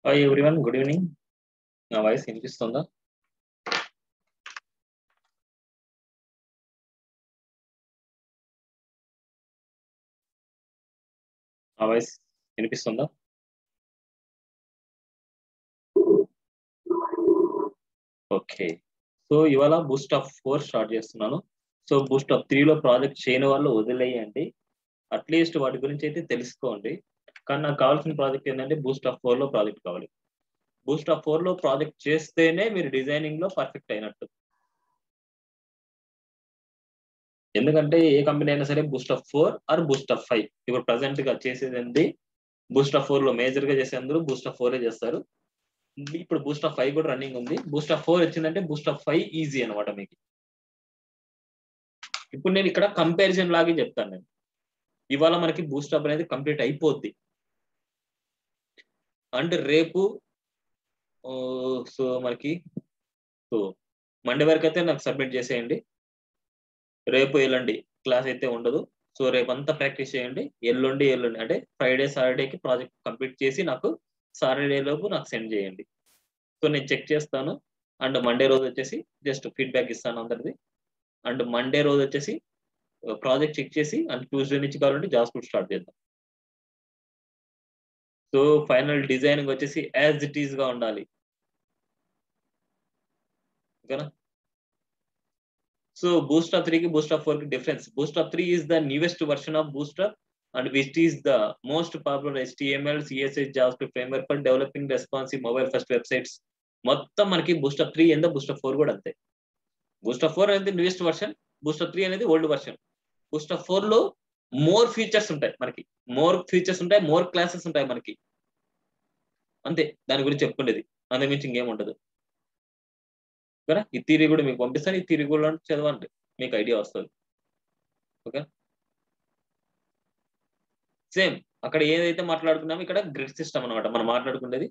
Hi everyone good evening నా voice వినిపిస్తుందా నా వాయిస్ వినిపిస్తుందా ఓకే సో ఇవాళ బూస్ట్ ఆఫ్ ఫోర్ స్టార్ట్ చేస్తున్నాను సో బూస్ట్ ఆఫ్ త్రీలో ప్రాజెక్ట్ చేయని వాళ్ళు వదిలేయండి అట్లీస్ట్ వాటి గురించి అయితే తెలుసుకోండి కానీ నాకు కావాల్సిన ప్రాజెక్ట్ ఏంటంటే బూస్ట్ ఆఫ్ ఫోర్ లో ప్రాజెక్ట్ కావాలి బూస్ట్ ఆఫ్ ఫోర్ లో ప్రాజెక్ట్ చేస్తేనే మీరు డిజైనింగ్ లో పర్ఫెక్ట్ అయినట్టు ఎందుకంటే ఏ కంపెనీ అయినా సరే Boost of four or Boost of five ఇప్పుడు ప్రజెంట్ గా చేసేది ఏంటి బూస్ట్ ఆఫ్ ఫోర్ లో మేజర్ గా చేసే అందరూ బూస్ట్ ఆఫ్ ఫోరే చేస్తారు ఇప్పుడు బూస్ట్ ఆఫ్ ఫైవ్ కూడా రన్నింగ్ ఉంది బూస్ట్ ఆఫ్ ఫోర్ వచ్చిందంటే బూస్ట్ ఆఫ్ ఫైవ్ ఈజీ అనమాట మీకు ఇప్పుడు నేను ఇక్కడ కంపారిజన్ లాగే చెప్తాను నేను ఇవాళ మనకి బూస్ట్ అప్ అనేది కంప్లీట్ అయిపోద్ది అండ్ రేపు సో మనకి సో మండే వరకు అయితే నాకు సబ్మిట్ చేసేయండి రేపు ఎల్లుండి క్లాస్ అయితే ఉండదు సో రేపు అంతా ప్రాక్టీస్ చేయండి ఎల్లుండి ఎల్లుండి అంటే ఫ్రైడే సాటర్డేకి ప్రాజెక్ట్ కంప్లీట్ చేసి నాకు సాటర్డే లోపు నాకు సెండ్ చేయండి సో నేను చెక్ చేస్తాను అండ్ మండే రోజు వచ్చేసి జస్ట్ ఫీడ్బ్యాక్ ఇస్తాను అందరిది అండ్ మండే రోజు వచ్చేసి ప్రాజెక్ట్ చెక్ చేసి అండ్ ట్యూస్డే నుంచి కావాలంటే జాబ్ స్కూల్ స్టార్ట్ చేద్దాం సో ఫైనల్ డిజైనింగ్ వచ్చేసి యాజ్ ఇట్ ఈస్ గా ఉండాలి ఓకేనా సో బూస్ట్ ఆఫ్ త్రీ కి బూస్ట్ ఆఫ్ ఫోర్ కి difference Boost of three is the newest version of Bootstrap and which is the most popular HTML CSS JavaScript framework for developing responsive mobile first websites మొత్తం మనకి Boost of three ఎంత Boost of four కూడా అంతే Boost of four అనేది newest version Boost of three అనేది old version Boost of four లో more features ఉంటాయి మనకి మోర్ ఫీచర్స్ ఉంటాయి మోర్ క్లాసెస్ ఉంటాయి మనకి అంతే దాని గురించి చెప్పుకునేది అంతకుమించి ఇంకేం ఉండదు ఓకేనా ఈ థీరీ కూడా మీకు పంపిస్తాను ఈ థీరీ కూడా చదవండి మీకు ఐడియా వస్తుంది ఓకే సేమ్ అక్కడ ఏదైతే మాట్లాడుకున్నామో ఇక్కడ గ్రిడ్ సిస్టమ్ అనమాట మనం మాట్లాడుకునేది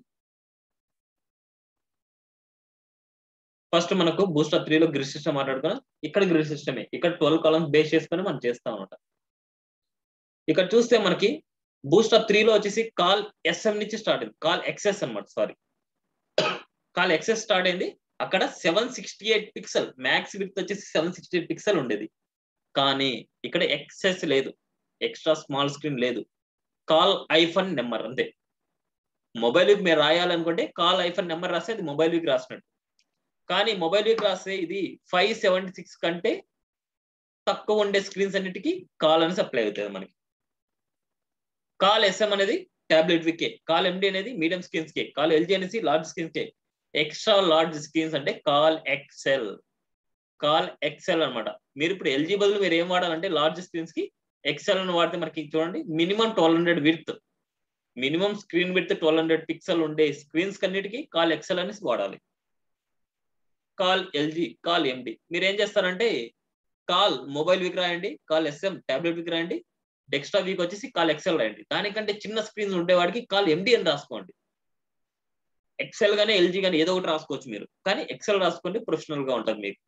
ఫస్ట్ మనకు బూస్టర్ త్రీలో గ్రిడ్ సిస్టమ్ మాట్లాడుకున్నాం ఇక్కడ గ్రిడ్ సిస్టమే ఇక్కడ ట్వెల్వ్ కాలమ్స్ బేస్ చేసుకొని మనం చేస్తాం అనమాట ఇక్కడ చూస్తే మనకి బూస్టర్ త్రీలో వచ్చేసి కాల్ ఎస్ఎం నుంచి స్టార్ట్ అయింది కాల్ ఎక్సెస్ అనమాట సారీ కాల్ ఎక్సెస్ స్టార్ట్ అయింది అక్కడ seven sixty eight pixel max with వచ్చేసి సెవెన్ సిక్స్టీ ఎయిట్ పిక్సెల్ ఉండేది కానీ ఇక్కడ ఎక్సెస్ లేదు ఎక్స్ట్రా స్మాల్ స్క్రీన్ లేదు కాల్ ఐఫోన్ నెంబర్ అంతే మొబైల్ వీక్ మీరు రాయాలనుకుంటే కాల్ ఐఫోన్ నెంబర్ రాస్తే అది మొబైల్ వీక్ రాసినట్టు కానీ మొబైల్ వీక్ రాస్తే ఇది ఫైవ్ సెవెంటీ సిక్స్ కంటే తక్కువ ఉండే స్క్రీన్స్ అన్నిటికీ కాల్ అని సప్లై అవుతుంది మనకి కాల్ ఎస్ఎం అనేది టాబ్లెట్ వికే కాల్ ఎండి అనేది మీడియం స్క్రీన్స్ కే కాల్ ఎల్జీ అనేసి లార్జ్ స్క్రీన్స్ కే ఎక్స్ట్రా లార్జ్ స్క్రీన్స్ అంటే కాల్ ఎక్సెల్ కాల్ ఎక్సెల్ అనమాట మీరు ఇప్పుడు ఎల్జీ బదులు మీరు ఏం వాడాలంటే లార్జ్ స్క్రీన్స్ కి ఎక్సెల్ అని వాడితే మనకి చూడండి minimum twelve hundred with minimum screen with twelve hundred pixel ఉండే స్క్రీన్స్ కన్నిటికీ కాల్ ఎక్సెల్ అనేసి వాడాలి కాల్ ఎల్జీ కాల్ ఎండి మీరు ఏం చేస్తారంటే కాల్ మొబైల్ వీక్ రాయండి కాల్ ఎస్ఎం టాబ్లెట్ వీక్ రాయండి డెక్స్ట్రా వీక్ వచ్చేసి కాల్ ఎక్సెల్ రాయండి దానికంటే చిన్న స్క్రీన్స్ ఉండేవాడికి కాల్ ఎండి అని రాసుకోండి ఎక్సెల్ గానీ ఎల్జీ గానీ ఏదో ఒకటి రాసుకోవచ్చు మీరు కానీ ఎక్సెల్ రాసుకోండి ప్రొఫెషనల్ గా ఉంటుంది మీకు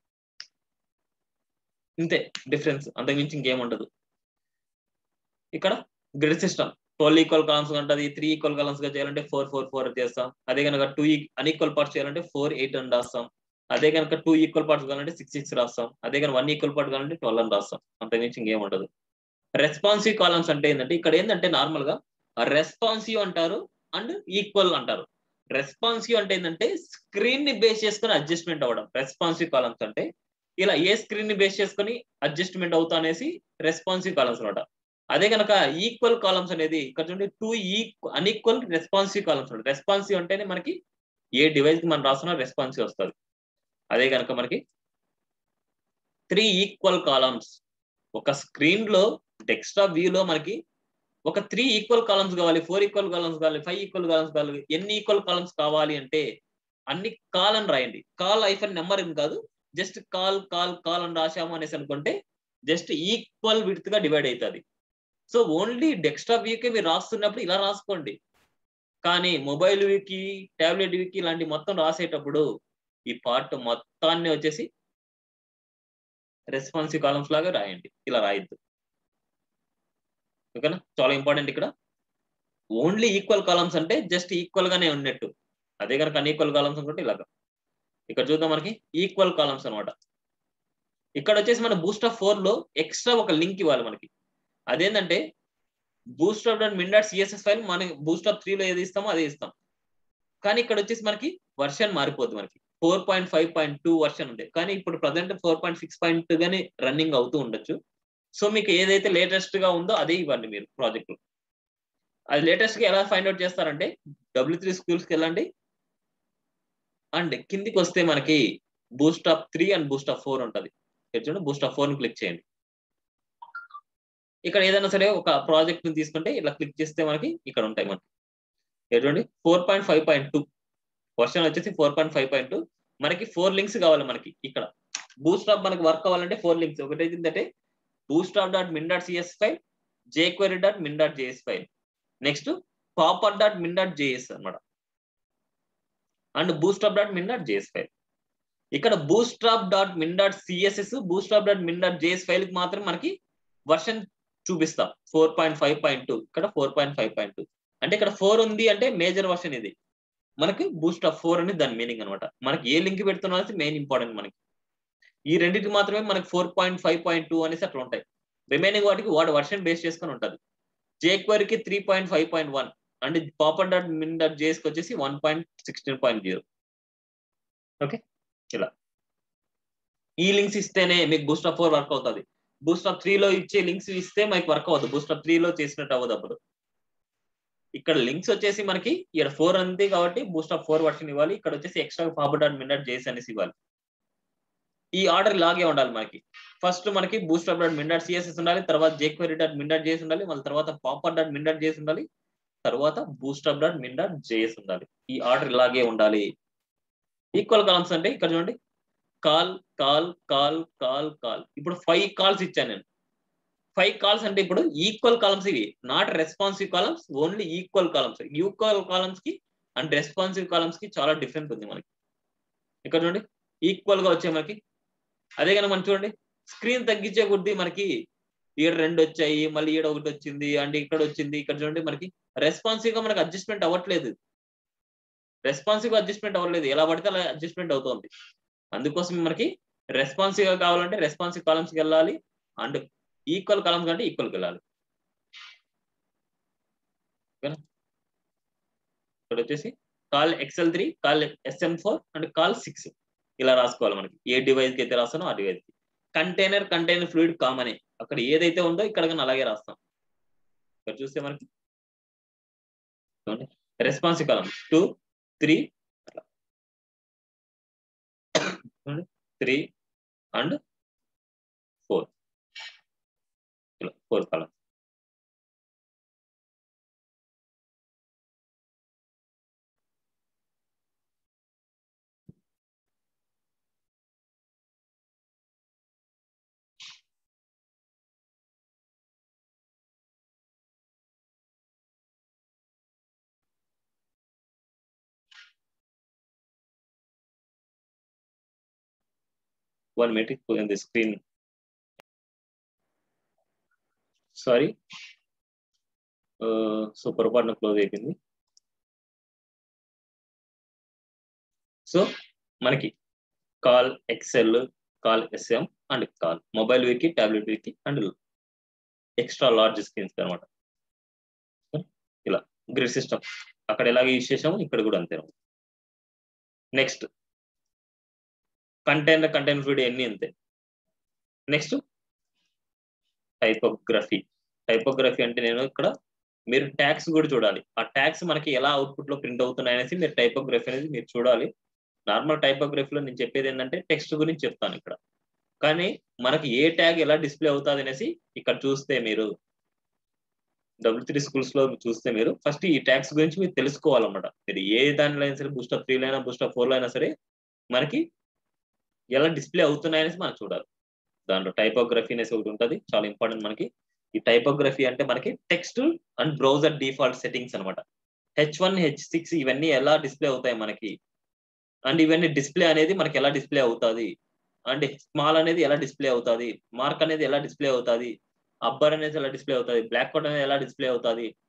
ఇంతే డిఫరెన్స్ అంతకుమించి ఇంకేం ఉండదు ఇక్కడ grid system twelve equal columns ఉంటుంది త్రీ ఈక్వల్ కాలమ్స్ గా చేయాలంటే ఫోర్ ఫోర్ ఫోర్ చేస్తాం అదే కనుక టూ అన్ఈక్వల్ పార్ట్స్ చేయాలంటే ఫోర్ ఎయిట్ అని రాస్తాం అదే కనుక టూ ఈక్వల్ పార్ట్స్ కావాలంటే సిక్స్ సిక్స్ రాస్తాం అదే కనుక వన్ ఈక్వల్ పార్ట్ కావాలంటే ట్వెల్వ్ అని రాస్తాం అంతకుమించి ఇంకేం ఉండదు రెస్పాన్సివ్ కాలమ్స్ అంటే ఏంటంటే ఇక్కడ ఏంటంటే నార్మల్ గా రెస్పాన్సివ్ అంటారు అండ్ ఈక్వల్ అంటారు రెస్పాన్సివ్ అంటే ఏంటంటే స్క్రీన్ ని బేస్ చేసుకుని అడ్జస్ట్మెంట్ అవ్వడం రెస్పాన్సివ్ కాలమ్స్ అంటే ఇలా ఏ స్క్రీన్ ని బేస్ చేసుకుని అడ్జస్ట్మెంట్ అవుతా అనేసి రెస్పాన్సివ్ కాలమ్స్ అనమాట అదే కనుక ఈక్వల్ కాలమ్స్ అనేది ఇక్కడ చూడండి two equal unequal responsive columns ఉంటాయి రెస్పాన్సివ్ అంటేనే మనకి ఏ డివైస్ కి మనం రాస్తున్నా రెస్పాన్సివ్ వస్తుంది అదే కనుక మనకి త్రీ ఈక్వల్ కాలమ్స్ ఒక స్క్రీన్ లో డెస్క్టాప్ వ్యూలో మనకి ఒక త్రీ ఈక్వల్ కాలమ్స్ కావాలి ఫోర్ ఈక్వల్ కాలమ్స్ కావాలి ఫైవ్ ఈక్వల్ కాలమ్స్ కావాలి ఎన్ని ఈక్వల్ కాలమ్స్ కావాలి అంటే అన్ని కాల్ అని రాయండి కాల్ ఐఫోన్ నెంబర్ ఏం కాదు జస్ట్ కాల్ కాల్ కాల్ అని రాశాము అనేసి అనుకుంటే జస్ట్ ఈక్వల్ విడ్త్ గా డివైడ్ అవుతుంది సో ఓన్లీ డెస్క్టాప్ వ్యూకి మీరు రాస్తున్నప్పుడు ఇలా రాసుకోండి కానీ మొబైల్ వ్యూకి టాబ్లెట్ వ్యూకి ఇలాంటి మొత్తం రాసేటప్పుడు ఈ పార్ట్ మొత్తాన్ని వచ్చేసి రెస్పాన్సివ్ కాలమ్స్ లాగా రాయండి ఇలా రాయద్దు ఓకేనా చాలా ఇంపార్టెంట్ ఇక్కడ ఓన్లీ ఈక్వల్ కాలమ్స్ అంటే జస్ట్ ఈక్వల్ గానే ఉన్నట్టు అదే కనుక అన్ఈక్వల్ కాలమ్స్ అనుకుంటే ఇలాగా ఇక్కడ చూద్దాం మనకి ఈక్వల్ కాలమ్స్ అనమాట ఇక్కడ వచ్చేసి మన బూస్ట్ ఆఫ్ ఫోర్ లో ఎక్స్ట్రా ఒక లింక్ ఇవ్వాలి మనకి అదేంటంటే Bootstrap dot min dot CSS file మన బూస్ట్ ఆఫ్ త్రీలో ఏది ఇస్తామో అదే ఇస్తాం కానీ ఇక్కడ వచ్చేసి మనకి వర్షన్ మారిపోద్ది మనకి four point five point two version ఉంది కానీ ఇప్పుడు present four point six point గానే రన్నింగ్ అవుతూ ఉండొచ్చు సో మీకు ఏదైతే లేటెస్ట్ గా ఉందో అదే ఇవ్వండి మీరు ప్రాజెక్ట్ అది లేటెస్ట్ గా ఎలా ఫైండ్ అవుట్ చేస్తారంటే డబ్ల్యూ త్రీ స్కూల్స్ కి వెళ్ళండి అండ్ కిందికి వస్తే మనకి Boost of three and Boost of four ఉంటుంది చూడండి బూస్ట్ ఆఫ్ ఫోర్ ని క్లిక్ చేయండి ఇక్కడ ఏదైనా సరే ఒక ప్రాజెక్ట్ ని తీసుకుంటే ఇలా క్లిక్ చేస్తే మనకి ఇక్కడ ఉంటాయి మనకి చూడండి four point five point two version వచ్చేసి four point five point two మనకి ఫోర్ లింక్స్ కావాలి మనకి ఇక్కడ బూస్ట్ ఆఫ్ మనకి వర్క్ అవ్వాలంటే ఫోర్ లింక్స్ ఒకటి ఏంటంటే Bootstrap dot min dot CS file jQuery dot min dot JS file next popper dot min dot JS అనమాట and Bootstrap dot min dot JS file ఇక్కడ Bootstrap dot min dot CSS Bootstrap dot min dot JS file కి మాత్రం మనకి version చూపిస్తాం four point five point two ఇక్కడ four point five point two అంటే ఇక్కడ four ఉంది అంటే మేజర్ వర్షన్ ఇది మనకి బూస్ట్ ఆఫ్ ఫోర్ అని దాని మీనింగ్ అనమాట మనకి ఏ లింక్ పెడుతున్నా మెయిన్ ఇంపార్టెంట్ మనకి ఈ రెండింటికి మాత్రమే మనకి four point five point two అనేసి అట్లా ఉంటాయి రిమైనింగ్ వాటికి వాడు వర్షన్ బేస్ చేసుకొని ఉంటుంది జేక్వరీకి three point five point one and popper dot min dot జేఎస్కి వచ్చేసి one point sixteen point zero okay ఇలా ఈ లింక్స్ ఇస్తేనే మీకు బూస్ట్ ఆఫ్ ఫోర్ వర్క్ అవుతుంది బూస్ట్ ఆఫ్ త్రీలో ఇచ్చే లింక్స్ ఇస్తే మనకి వర్క్ అవ్వదు బూస్ట్ ఆఫ్ త్రీలో చేసినట్టు అవ్వదు అప్పుడు ఇక్కడ లింక్స్ వచ్చేసి మనకి ఇక్కడ ఫోర్ అంతే కాబట్టి బూస్ట్ ఆఫ్ ఫోర్ వర్షన్ ఇవ్వాలి ఇక్కడ వచ్చేసి extra popper dot min dot JS అనేసి ఇవ్వాలి ఈ ఆర్డర్ లాగే ఉండాలి మనకి ఫస్ట్ మనకి Bootstrap dot min dot CSS ఉండాలి తర్వాత jQuery dot min dot JS ఉండాలి మళ్ళీ తర్వాత popper dot min dot JS ఉండాలి తర్వాత Bootstrap dot min dot JS ఉండాలి ఈ ఆర్డర్ ఇలాగే ఉండాలి ఈక్వల్ కాలమ్స్ అంటే ఇక్కడ చూడండి col col col col col ఇప్పుడు ఫైవ్ కాల్స్ ఇచ్చాను నేను ఫైవ్ కాల్స్ అంటే ఇప్పుడు ఈక్వల్ కాలమ్స్ ఇవి not responsive columns only equal columns equal columns కి అండ్ రెస్పాన్సివ్ కాలమ్స్ కి చాలా డిఫరెంట్ ఉంది మనకి ఇక్కడ చూడండి ఈక్వల్ గా వచ్చాయి మనకి అదే కానీ మనం చూడండి స్క్రీన్ తగ్గించే కొద్దీ మనకి ఈడ రెండు వచ్చాయి మళ్ళీ ఈడ ఒకటి వచ్చింది అండ్ ఇక్కడ వచ్చింది ఇక్కడ చూడండి మనకి రెస్పాన్సివ్ గా మనకి అడ్జస్ట్మెంట్ అవ్వట్లేదు రెస్పాన్సివ్ అడ్జస్ట్మెంట్ అవ్వలేదు ఎలా పడితే అలా అడ్జస్ట్మెంట్ అవుతుంది అందుకోసం మనకి రెస్పాన్సివ్ గా కావాలంటే రెస్పాన్సివ్ కాలమ్స్ కి వెళ్ళాలి అండ్ ఈక్వల్ కాలమ్స్ కంటే ఈక్వల్కి వెళ్ళాలి ఇక్కడ వచ్చేసి col XL three col SM four and col six ఇలా రాసుకోవాలి మనకి ఏ డివైస్ కి అయితే రాస్తానో ఆ డివైస్ కి కంటైనర్ కంటైనర్ ఫ్లూయిడ్ కామనే అక్కడ ఏదైతే ఉందో ఇక్కడ కానీ అలాగే రాస్తాం ఇక్కడ చూస్తే మనకి responsive column two three three and four ఇలా four column one minute in the screen. Sorry so పొరపాటున క్లోజ్ అయిపోయింది సో మనకి col XL col SM and col mobile వీకి టాబ్లెట్ వీకి అండ్ ఎక్స్ట్రా లార్జ్ స్క్రీన్స్ అనమాట ఇలా గ్రిడ్ సిస్టమ్ అక్కడ ఎలాగ యూజ్ చేసాము ఇక్కడ కూడా అంతే నెక్స్ట్ కంటైనర్ కంటైనర్ ఫ్లూయిడ్ ఎన్ని అంతే నెక్స్ట్ టైపోగ్రఫీ టైపోగ్రఫీ అంటే నేను ఇక్కడ మీరు ట్యాక్స్ కూడా చూడాలి ఆ ట్యాక్స్ మనకి ఎలా అవుట్పుట్ లో ప్రింట్ అవుతున్నాయి అనేసి మీరు టైపోగ్రఫీ అనేది మీరు చూడాలి నార్మల్ టైపోగ్రఫీలో నేను చెప్పేది ఏంటంటే టెక్స్ట్ గురించి చెప్తాను ఇక్కడ కానీ మనకి ఏ ట్యాగ్ ఎలా డిస్ప్లే అవుతుంది అనేసి ఇక్కడ చూస్తే మీరు డబ్ల్యూ త్రీ స్కూల్స్ లో చూస్తే మీరు ఫస్ట్ ఈ ట్యాక్స్ గురించి మీరు తెలుసుకోవాలన్నమాట మీరు ఏ దానిలో అయినా సరే బూస్టర్ త్రీలో అయినా బూస్టర్ ఫోర్లో అయినా సరే మనకి ఎలా డిస్ప్లే అవుతున్నాయి అనేసి మనం చూడాలి దాంట్లో టైపోగ్రఫీ అనేసి ఒకటి ఉంటుంది చాలా ఇంపార్టెంట్ మనకి ఈ టైపోగ్రఫీ అంటే మనకి text and browser default settings అనమాట హెచ్ వన్ హెచ్ సిక్స్ ఇవన్నీ ఎలా డిస్ప్లే అవుతాయి మనకి అండ్ ఇవన్నీ డిస్ప్లే అనేది మనకి ఎలా డిస్ప్లే అవుతుంది అండ్ స్మాల్ అనేది ఎలా డిస్ప్లే అవుతుంది మార్క్ అనేది ఎలా డిస్ప్లే అవుతుంది అబ్బర్ అనేది ఎలా డిస్ప్లే అవుతుంది బ్లాక్ కోట్ అనేది ఎలా డిస్ప్లే అవుతుంది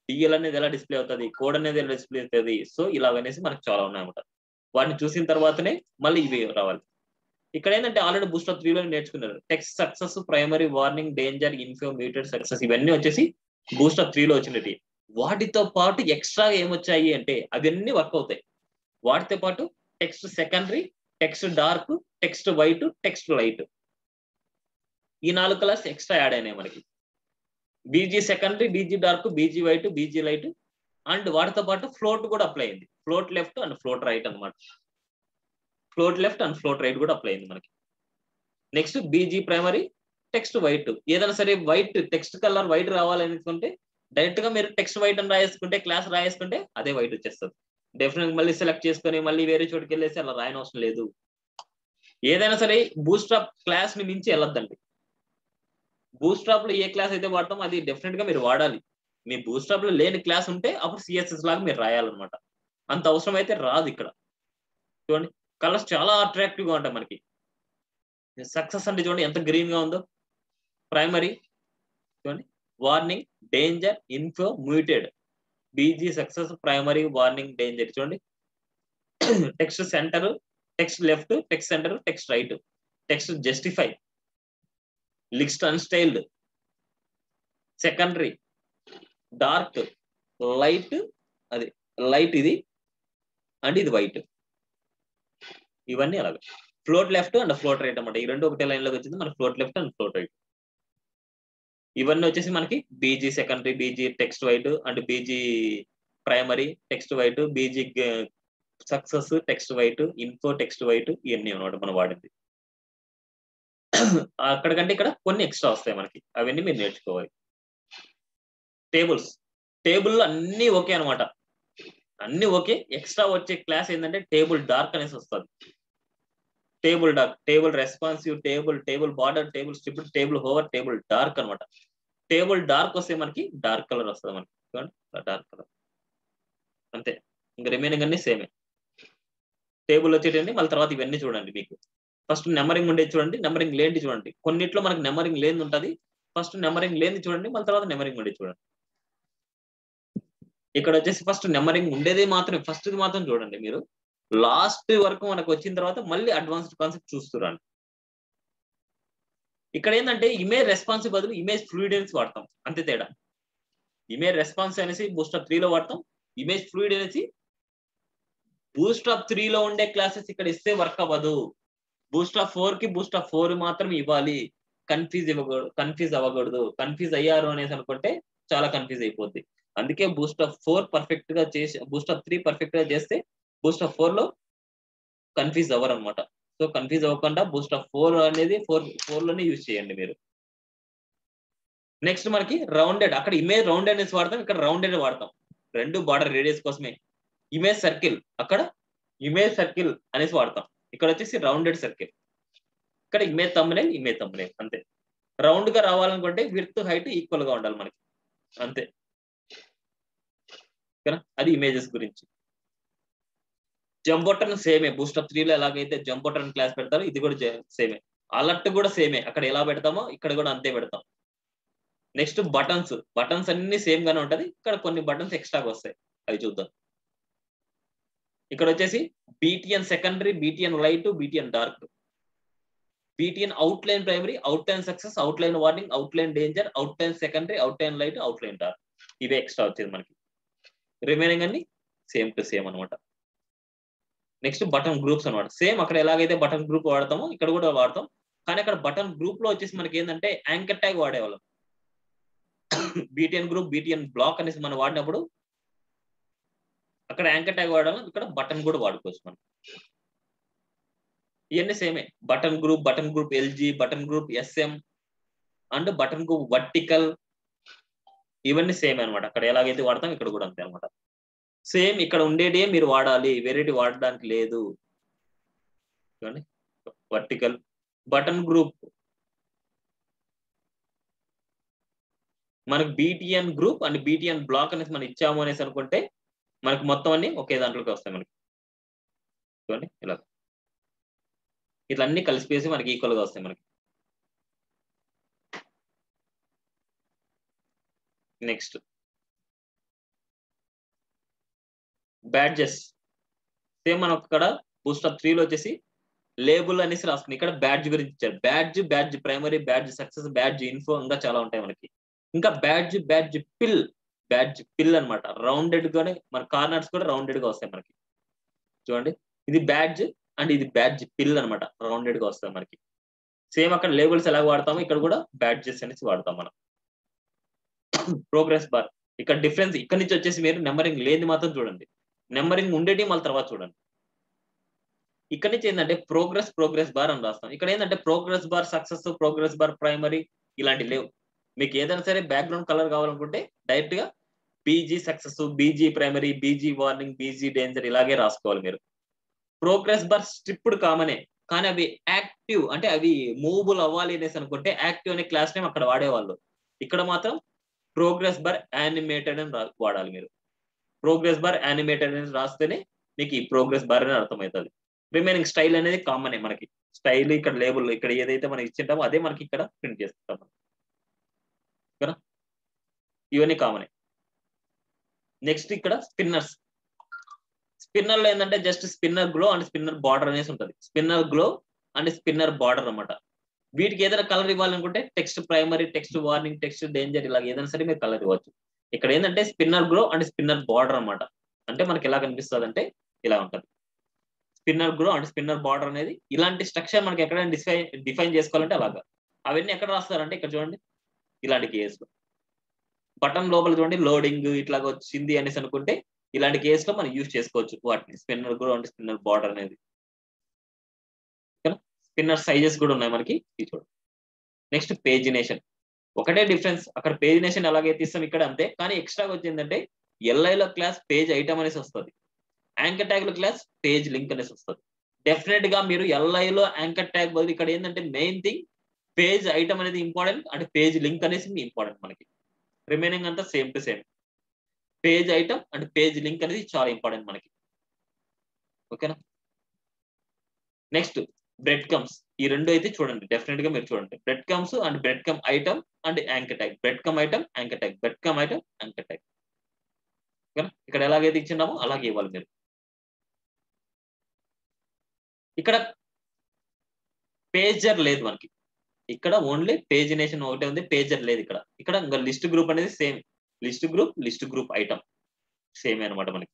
డిఎల్ అనేది ఎలా డిస్ప్లే అవుతుంది కోడ్ అనేది ఎలా డిస్ప్లే అవుతుంది సో ఇలాగనేసి మనకు చాలా ఉన్నాయన్నమాట వాటిని చూసిన తర్వాతనే మళ్ళీ ఇవి రావాలి ఇక్కడ ఏంటంటే ఆల్రెడీ బూస్టర్ త్రీలో నేర్చుకున్నారు text success primary warning danger info muted success ఇవన్నీ వచ్చేసి బూస్టర్ త్రీలో వచ్చినవి వాటితో పాటు ఎక్స్ట్రా ఏమొచ్చాయి అంటే అవన్నీ వర్క్ అవుతాయి వాటితో పాటు text secondary text dark text white text light ఈ నాలుగు కలర్స్ ఎక్స్ట్రా యాడ్ అయినాయి మనకి BG secondary BG dark BG white BG light and వాటితో పాటు ఫ్లోట్ కూడా అప్లై అయింది float left and float right అనమాట float left and float right కూడా అప్లై అయింది మనకి next BG primary text white ఏదైనా సరే వైట్ టెక్స్ట్ కలర్ వైట్ రావాలనుకుంటే డైరెక్ట్ గా మీరు టెక్స్ట్ వైట్ అని రాయేసుకుంటే క్లాస్ రాయేసుకుంటే అదే వైట్ వచ్చేస్తుంది డెఫినెట్ మళ్ళీ సెలెక్ట్ చేసుకొని మళ్ళీ వేరే చోటుకి వెళ్ళేసి అలా రాయని అవసరం లేదు ఏదైనా సరే బూస్ట్రాప్ క్లాస్ ని మించి వెళ్ళొద్దండి బూస్ట్రాప్ లో ఏ క్లాస్ అయితే వాడతామో అది డెఫినెట్ గా మీరు వాడాలి మీ బూస్ట్రాప్ లో లేని క్లాస్ ఉంటే అప్పుడు సిఎస్ఎస్ లాగా మీరు రాయాలన్నమాట అంత అవసరం అయితే రాదు ఇక్కడ చూడండి కలర్స్ చాలా అట్రాక్టివ్ గా ఉంటాయి మనకి సక్సెస్ అంటే చూడండి ఎంత గ్రీన్ గా ఉందో ప్రైమరీ చూడండి warning danger info muted BG success primary warning danger చూడండి text centre text left text centre text right text justify list unstyled secondary dark light అది లైట్ ఇది అండ్ ఇది వైట్ ఇవన్నీ అలాగే float left and float right అన్నమాట ఈ రెండు ఒకటే లైన్ లోకి వచ్చింది మన float left and float right ఇవన్నీ వచ్చేసి మనకి BG secondary BG text white and BG primary text white BG success text white info text white ఇవన్నీ అనమాట మనం వాడింది అక్కడికంటే ఇక్కడ కొన్ని ఎక్స్ట్రా వస్తాయి మనకి అవన్నీ మీరు నేర్చుకోవాలి టేబుల్స్ టేబుల్ అన్ని ఓకే అనమాట అన్ని ఓకే ఎక్స్ట్రా వచ్చే క్లాస్ ఏంటంటే టేబుల్ డార్క్ అనేసి వస్తుంది table dark table responsive table table border table strip table hover table dark అనమాట టేబుల్ డార్క్ వస్తే మనకి డార్క్ కలర్ వస్తుంది మనకి చూడండి డార్క్ కలర్ అంతే ఇంకా రిమైనింగ్ అన్ని సేమే టేబుల్ వచ్చేటండి మళ్ళీ తర్వాత ఇవన్నీ చూడండి మీకు ఫస్ట్ నెంబరింగ్ ఉండేది చూడండి నెంబరింగ్ లేనిది చూడండి కొన్నిట్లో మనకి నెంబరింగ్ లేని ఉంటుంది ఫస్ట్ నెంబరింగ్ లేని చూడండి మళ్ళీ తర్వాత నెంబరింగ్ ఉండేది చూడండి ఇక్కడ వచ్చేసి ఫస్ట్ నెంబరింగ్ ఉండేది మాత్రం ఫస్ట్ మాత్రం చూడండి మీరు లాస్ట్ వరకు మనకు వచ్చిన తర్వాత మళ్ళీ అడ్వాన్స్డ్ కాన్సెప్ట్ చూస్తురండి ఇక్కడ ఏంటంటే ఇమేజ్ రెస్పాన్స్ బదులు ఇమేజ్ ఫ్లూయిడెన్స్ వాడతాం అంతే తేడా ఇమేజ్ రెస్పాన్స్ అనేసి బూస్టర్ త్రీలో వాడతాం ఇమేజ్ ఫ్లూయిడ్ అనేసి బూస్టాప్ త్రీలో ఉండే క్లాసెస్ ఇక్కడ ఇస్తే వర్క్ అవ్వదు బూస్టాప్ ఫోర్ కి బూస్టాప్ ఫోర్ మాత్రం ఇవ్వాలి కన్ఫ్యూజ్ ఇవ్వకూడదు కన్ఫ్యూజ్ అవ్వకూడదు కన్ఫ్యూజ్ అయ్యారు అనేసి అనుకుంటే చాలా కన్ఫ్యూజ్ అయిపోద్ది అందుకే బూస్టాప్ ఫోర్ పర్ఫెక్ట్ గా చేసి బూస్టాప్ త్రీ పర్ఫెక్ట్ గా చేస్తే బూస్టాప్ ఫోర్ లో కన్ఫ్యూజ్ అవ్వరు అనమాట సో కన్ఫ్యూజ్ అవ్వకుండా బూస్టాప్ ఫోర్ అనేది ఫోర్ ఫోర్ లోనే యూజ్ చేయండి మీరు నెక్స్ట్ మనకి రౌండెడ్ అక్కడ ఇమేజ్ రౌండెడ్ అనేసి వాడతాం ఇక్కడ రౌండెడ్ వాడతాం రెండు బార్డర్ రేడియస్ కోసమే ఇమేజ్ సర్కిల్ అక్కడ ఇమేజ్ సర్కిల్ అనేసి వాడతాం ఇక్కడ వచ్చేసి రౌండెడ్ సర్కిల్ ఇక్కడ ఇమేజ్ తమ్మునే ఇమేజ్ తమ్మునే అంతే రౌండ్ గా రావాలనుకుంటే విత్ హైట్ ఈక్వల్ గా ఉండాలి మనకి అంతే అది ఇమేజెస్ గురించి జంపోటన్ సేమే బూస్టప్ త్రీలో ఎలాగైతే జంపోటన్ క్లాస్ పెడతారో ఇది కూడా సేమే అలర్ట్ కూడా సేమే అక్కడ ఎలా పెడతామో ఇక్కడ కూడా అంతే పెడతాం నెక్స్ట్ బటన్స్ బటన్స్ అన్ని సేమ్ గానే ఉంటది ఇక్కడ కొన్ని బటన్స్ ఎక్స్ట్రాగా వస్తాయి అవి చూద్దాం ఇక్కడ వచ్చేసి BTN secondary BTN light BTN dark BTN outline primary outline success outline warning outline danger outline secondary outline light outline dark ఇవే ఎక్స్ట్రా వచ్చేది మనకి రిమైనింగ్ అన్ని సేమ్ టు సేమ్ అనమాట నెక్స్ట్ బటన్ గ్రూప్స్ అనమాట సేమ్ అక్కడ ఎలాగైతే బటన్ గ్రూప్ వాడతామో ఇక్కడ కూడా వాడతాం కానీ అక్కడ బటన్ గ్రూప్ లో వచ్చేసి మనకి ఏంటంటే యాంకర్ ట్యాగ్ వాడేవాళ్ళం బీటీఎన్ గ్రూప్ బీటీఎన్ బ్లాక్ అనేసి మనం వాడినప్పుడు అక్కడ యాంకర్ ట్యాగ్ వాడాలి ఇక్కడ బటన్ కూడా వాడుకోవచ్చు మనం ఇవన్నీ సేమే button group button group LG button group SM and button group vertical ఇవన్నీ సేమ్ అనమాట అక్కడ ఎలాగైతే వాడతాం ఇక్కడ కూడా అంతే అనమాట సేమ్ ఇక్కడ ఉండేదే మీరు వాడాలి వెరైటీ వాడడానికి లేదు చూడండి వర్టికల్ బటన్ గ్రూప్ మనకు BTN group and BTN block అనేసి మనం ఇచ్చాము అనేసి అనుకుంటే మనకి మొత్తం అన్ని ఒకే దాంట్లోకి వస్తాయి మనకి చూడండి ఇలా ఇట్లా అన్ని కలిసిపోసి మనకి ఈక్వల్ గా వస్తాయి మనకి నెక్స్ట్ బ్యాడ్జెస్ సేమ్ మనం ఇక్కడ బూస్టర్ త్రీలో వచ్చేసి లేబుల్ అనేసి రాసుకుని ఇక్కడ బ్యాడ్జ్ గురించి ఇచ్చారు badge badge primary badge success badge info ఇంకా చాలా ఉంటాయి మనకి ఇంకా బ్యాడ్జ్ బ్యాడ్జ్ పిల్ బ్యాడ్జ్ పిల్ అనమాట రౌండెడ్ గానే మన కార్నర్స్ కూడా రౌండెడ్ గా వస్తాయి మనకి చూడండి ఇది బ్యాడ్జ్ అండ్ ఇది బ్యాడ్జ్ పిల్ అనమాట రౌండెడ్ గా వస్తాయి మనకి సేమ్ అక్కడ లేబుల్స్ ఎలా వాడతామో ఇక్కడ కూడా బ్యాడ్జెస్ అనేసి వాడతాం మనం ప్రోగ్రెస్ బార్ ఇక్కడ డిఫరెన్స్ ఇక్కడ నుంచి వచ్చేసి మీరు నెంబరింగ్ లేని మాత్రం చూడండి నెంబరింగ్ ఉండేటి మళ్ళీ తర్వాత చూడండి ఇక్కడ నుంచి ఏంటంటే ప్రోగ్రెస్ ప్రోగ్రెస్ బార్ అని రాస్తాం ఇక్కడ ఏంటంటే progress bar success progress bar primary ఇలాంటి లేవు మీకు ఏదైనా సరే బ్యాక్గ్రౌండ్ కలర్ కావాలనుకుంటే డైరెక్ట్ గా BG success BG primary BG warning BG danger ఇలాగే రాసుకోవాలి మీరు ప్రోగ్రెస్ బార్ స్ట్రిప్డ్ కామనే కానీ అవి యాక్టివ్ అంటే అవి మూవబుల్ అవ్వాలి అనేసి అనుకుంటే యాక్టివ్ అనే క్లాస్ నేమ్ అక్కడ వాడేవాళ్ళు ఇక్కడ మాత్రం ప్రోగ్రెస్ బార్ యానిమేటెడ్ అని వాడాలి మీరు ప్రోగ్రెస్ బార్ యానిమేటెడ్ అని రాస్తేనే మీకు ఈ ప్రోగ్రెస్ బార్ అని అర్థమవుతుంది రిమైనింగ్ స్టైల్ అనేది కామనే మనకి స్టైల్ ఇక్కడ లేబుల్ ఇక్కడ ఏదైతే మనం ఇచ్చింటామో అదే మనకి ఇక్కడ ప్రింట్ చేస్తుంటాం మనం ఇవన్నీ కామనే నెక్స్ట్ ఇక్కడ స్పిన్నర్స్ స్పిన్నర్ లో ఏంటంటే just spinner glow and spinner border అనేసి ఉంటుంది spinner glow and spinner border అనమాట వీటికి ఏదైనా కలర్ ఇవ్వాలనుకుంటే text primary text warning text danger ఇలా ఏదైనా సరే మీరు కలర్ ఇవ్వచ్చు ఇక్కడ ఏంటంటే spinner glow and spinner border అనమాట అంటే మనకి ఎలా కనిపిస్తుంది అంటే ఇలా ఉంటుంది spinner grow and spinner border అనేది ఇలాంటి స్ట్రక్చర్ మనకి ఎక్కడైనా డిఫైన్ డిఫైన్ చేసుకోవాలంటే అలాగా అవన్నీ ఎక్కడ రాస్తారంటే ఇక్కడ చూడండి ఇలాంటి కేస్ లో బటన్ లోపల చూడండి లోడింగ్ ఇట్లాగా వచ్చింది అనేసి అనుకుంటే ఇలాంటి కేస్ లో మనం యూజ్ చేసుకోవచ్చు వాటిని spinner grow and spinner border అనేది స్పిన్నర్ సైజెస్ కూడా ఉన్నాయి మనకి ఇది చూడండి నెక్స్ట్ పేజినేషన్ ఒకటే డిఫరెన్స్ అక్కడ పేజినేషన్ ఎలాగైతే ఇస్తాం ఇక్కడ అంతే కానీ ఎక్స్ట్రాగా వచ్చిందంటే ఎల్ఐలో క్లాస్ పేజ్ ఐటమ్ అనేసి వస్తుంది యాంకర్ ట్యాగ్ లో క్లాస్ పేజ్ లింక్ అనేసి వస్తుంది డెఫినెట్ గా మీరు ఎల్ఐలో యాంకర్ ట్యాగ్ బదులు ఇక్కడ ఏంటంటే మెయిన్ థింగ్ పేజ్ ఐటమ్ అనేది ఇంపార్టెంట్ అండ్ పేజ్ లింక్ అనేసి ఇంపార్టెంట్ మనకి రిమైనింగ్ అంతా same to same page item and page link అనేది చాలా ఇంపార్టెంట్ మనకి ఓకేనా నెక్స్ట్ బ్రెడ్ కమ్స్ ఈ రెండు అయితే చూడండి డెఫినెట్ గా మీరు చూడండి breadcrumbs and breadcrumb item and anchor tag breadcrumb item anchor tag breadcrumb item anchor tag ఓకేనా ఇక్కడ ఎలాగైతే ఇచ్చినామో అలాగే ఇవ్వాలి మీరు ఇక్కడ పేజర్ లేదు మనకి ఇక్కడ ఓన్లీ పేజినేషన్ ఒకటే ఉంది పేజర్ లేదు ఇక్కడ ఇక్కడ ఇంకా లిస్ట్ గ్రూప్ అనేది same list group list group item same అనమాట మనకి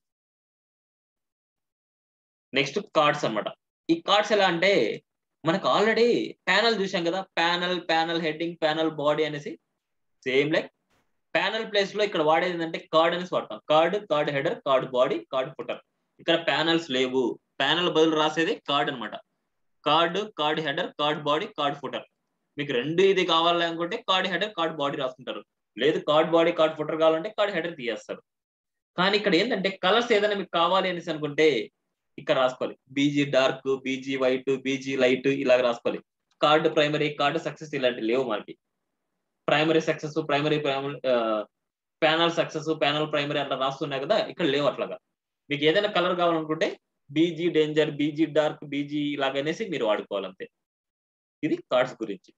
నెక్స్ట్ కార్డ్స్ అనమాట ఈ కార్డ్స్ ఎలా అంటే మనకు ఆల్రెడీ ప్యానల్ చూసాం కదా panel panel heading panel body అనేసి సేమ్ లైక్ ప్యానల్ ప్లేస్ లో ఇక్కడ వాడేది ఏంటంటే కార్డ్ అనేసి వాడతాం card card header card body card footer ఇక్కడ ప్యానల్స్ లేవు ప్యానల్ బదులు రాసేది కార్డ్ అనమాట card card header card body card footer మీకు రెండు ఇది కావాలనుకుంటే కార్డ్ హెడర్ కార్డ్ బాడీ రాసుకుంటారు లేదు కార్డ్ బాడీ కార్డ్ ఫుటర్ కావాలంటే కార్డ్ హెడర్ తీయేస్తారు కానీ ఇక్కడ ఏంటంటే కలర్స్ ఏదైనా మీకు కావాలి అనేసి అనుకుంటే ఇక్కడ రాసుకోవాలి BG dark BG white BG light ఇలాగ రాసుకోవాలి కార్డు ప్రైమరీ కార్డు సక్సెస్ ఇలాంటి లేవు మనకి primary success primary panel success panel primary అట్లా రాస్తున్నాయి కదా ఇక్కడ లేవు అట్లాగా మీకు ఏదైనా కలర్ కావాలనుకుంటే BG danger BG dark BG ఇలాగనేసి మీరు వాడుకోవాలంతే ఇది కార్డ్స్ గురించి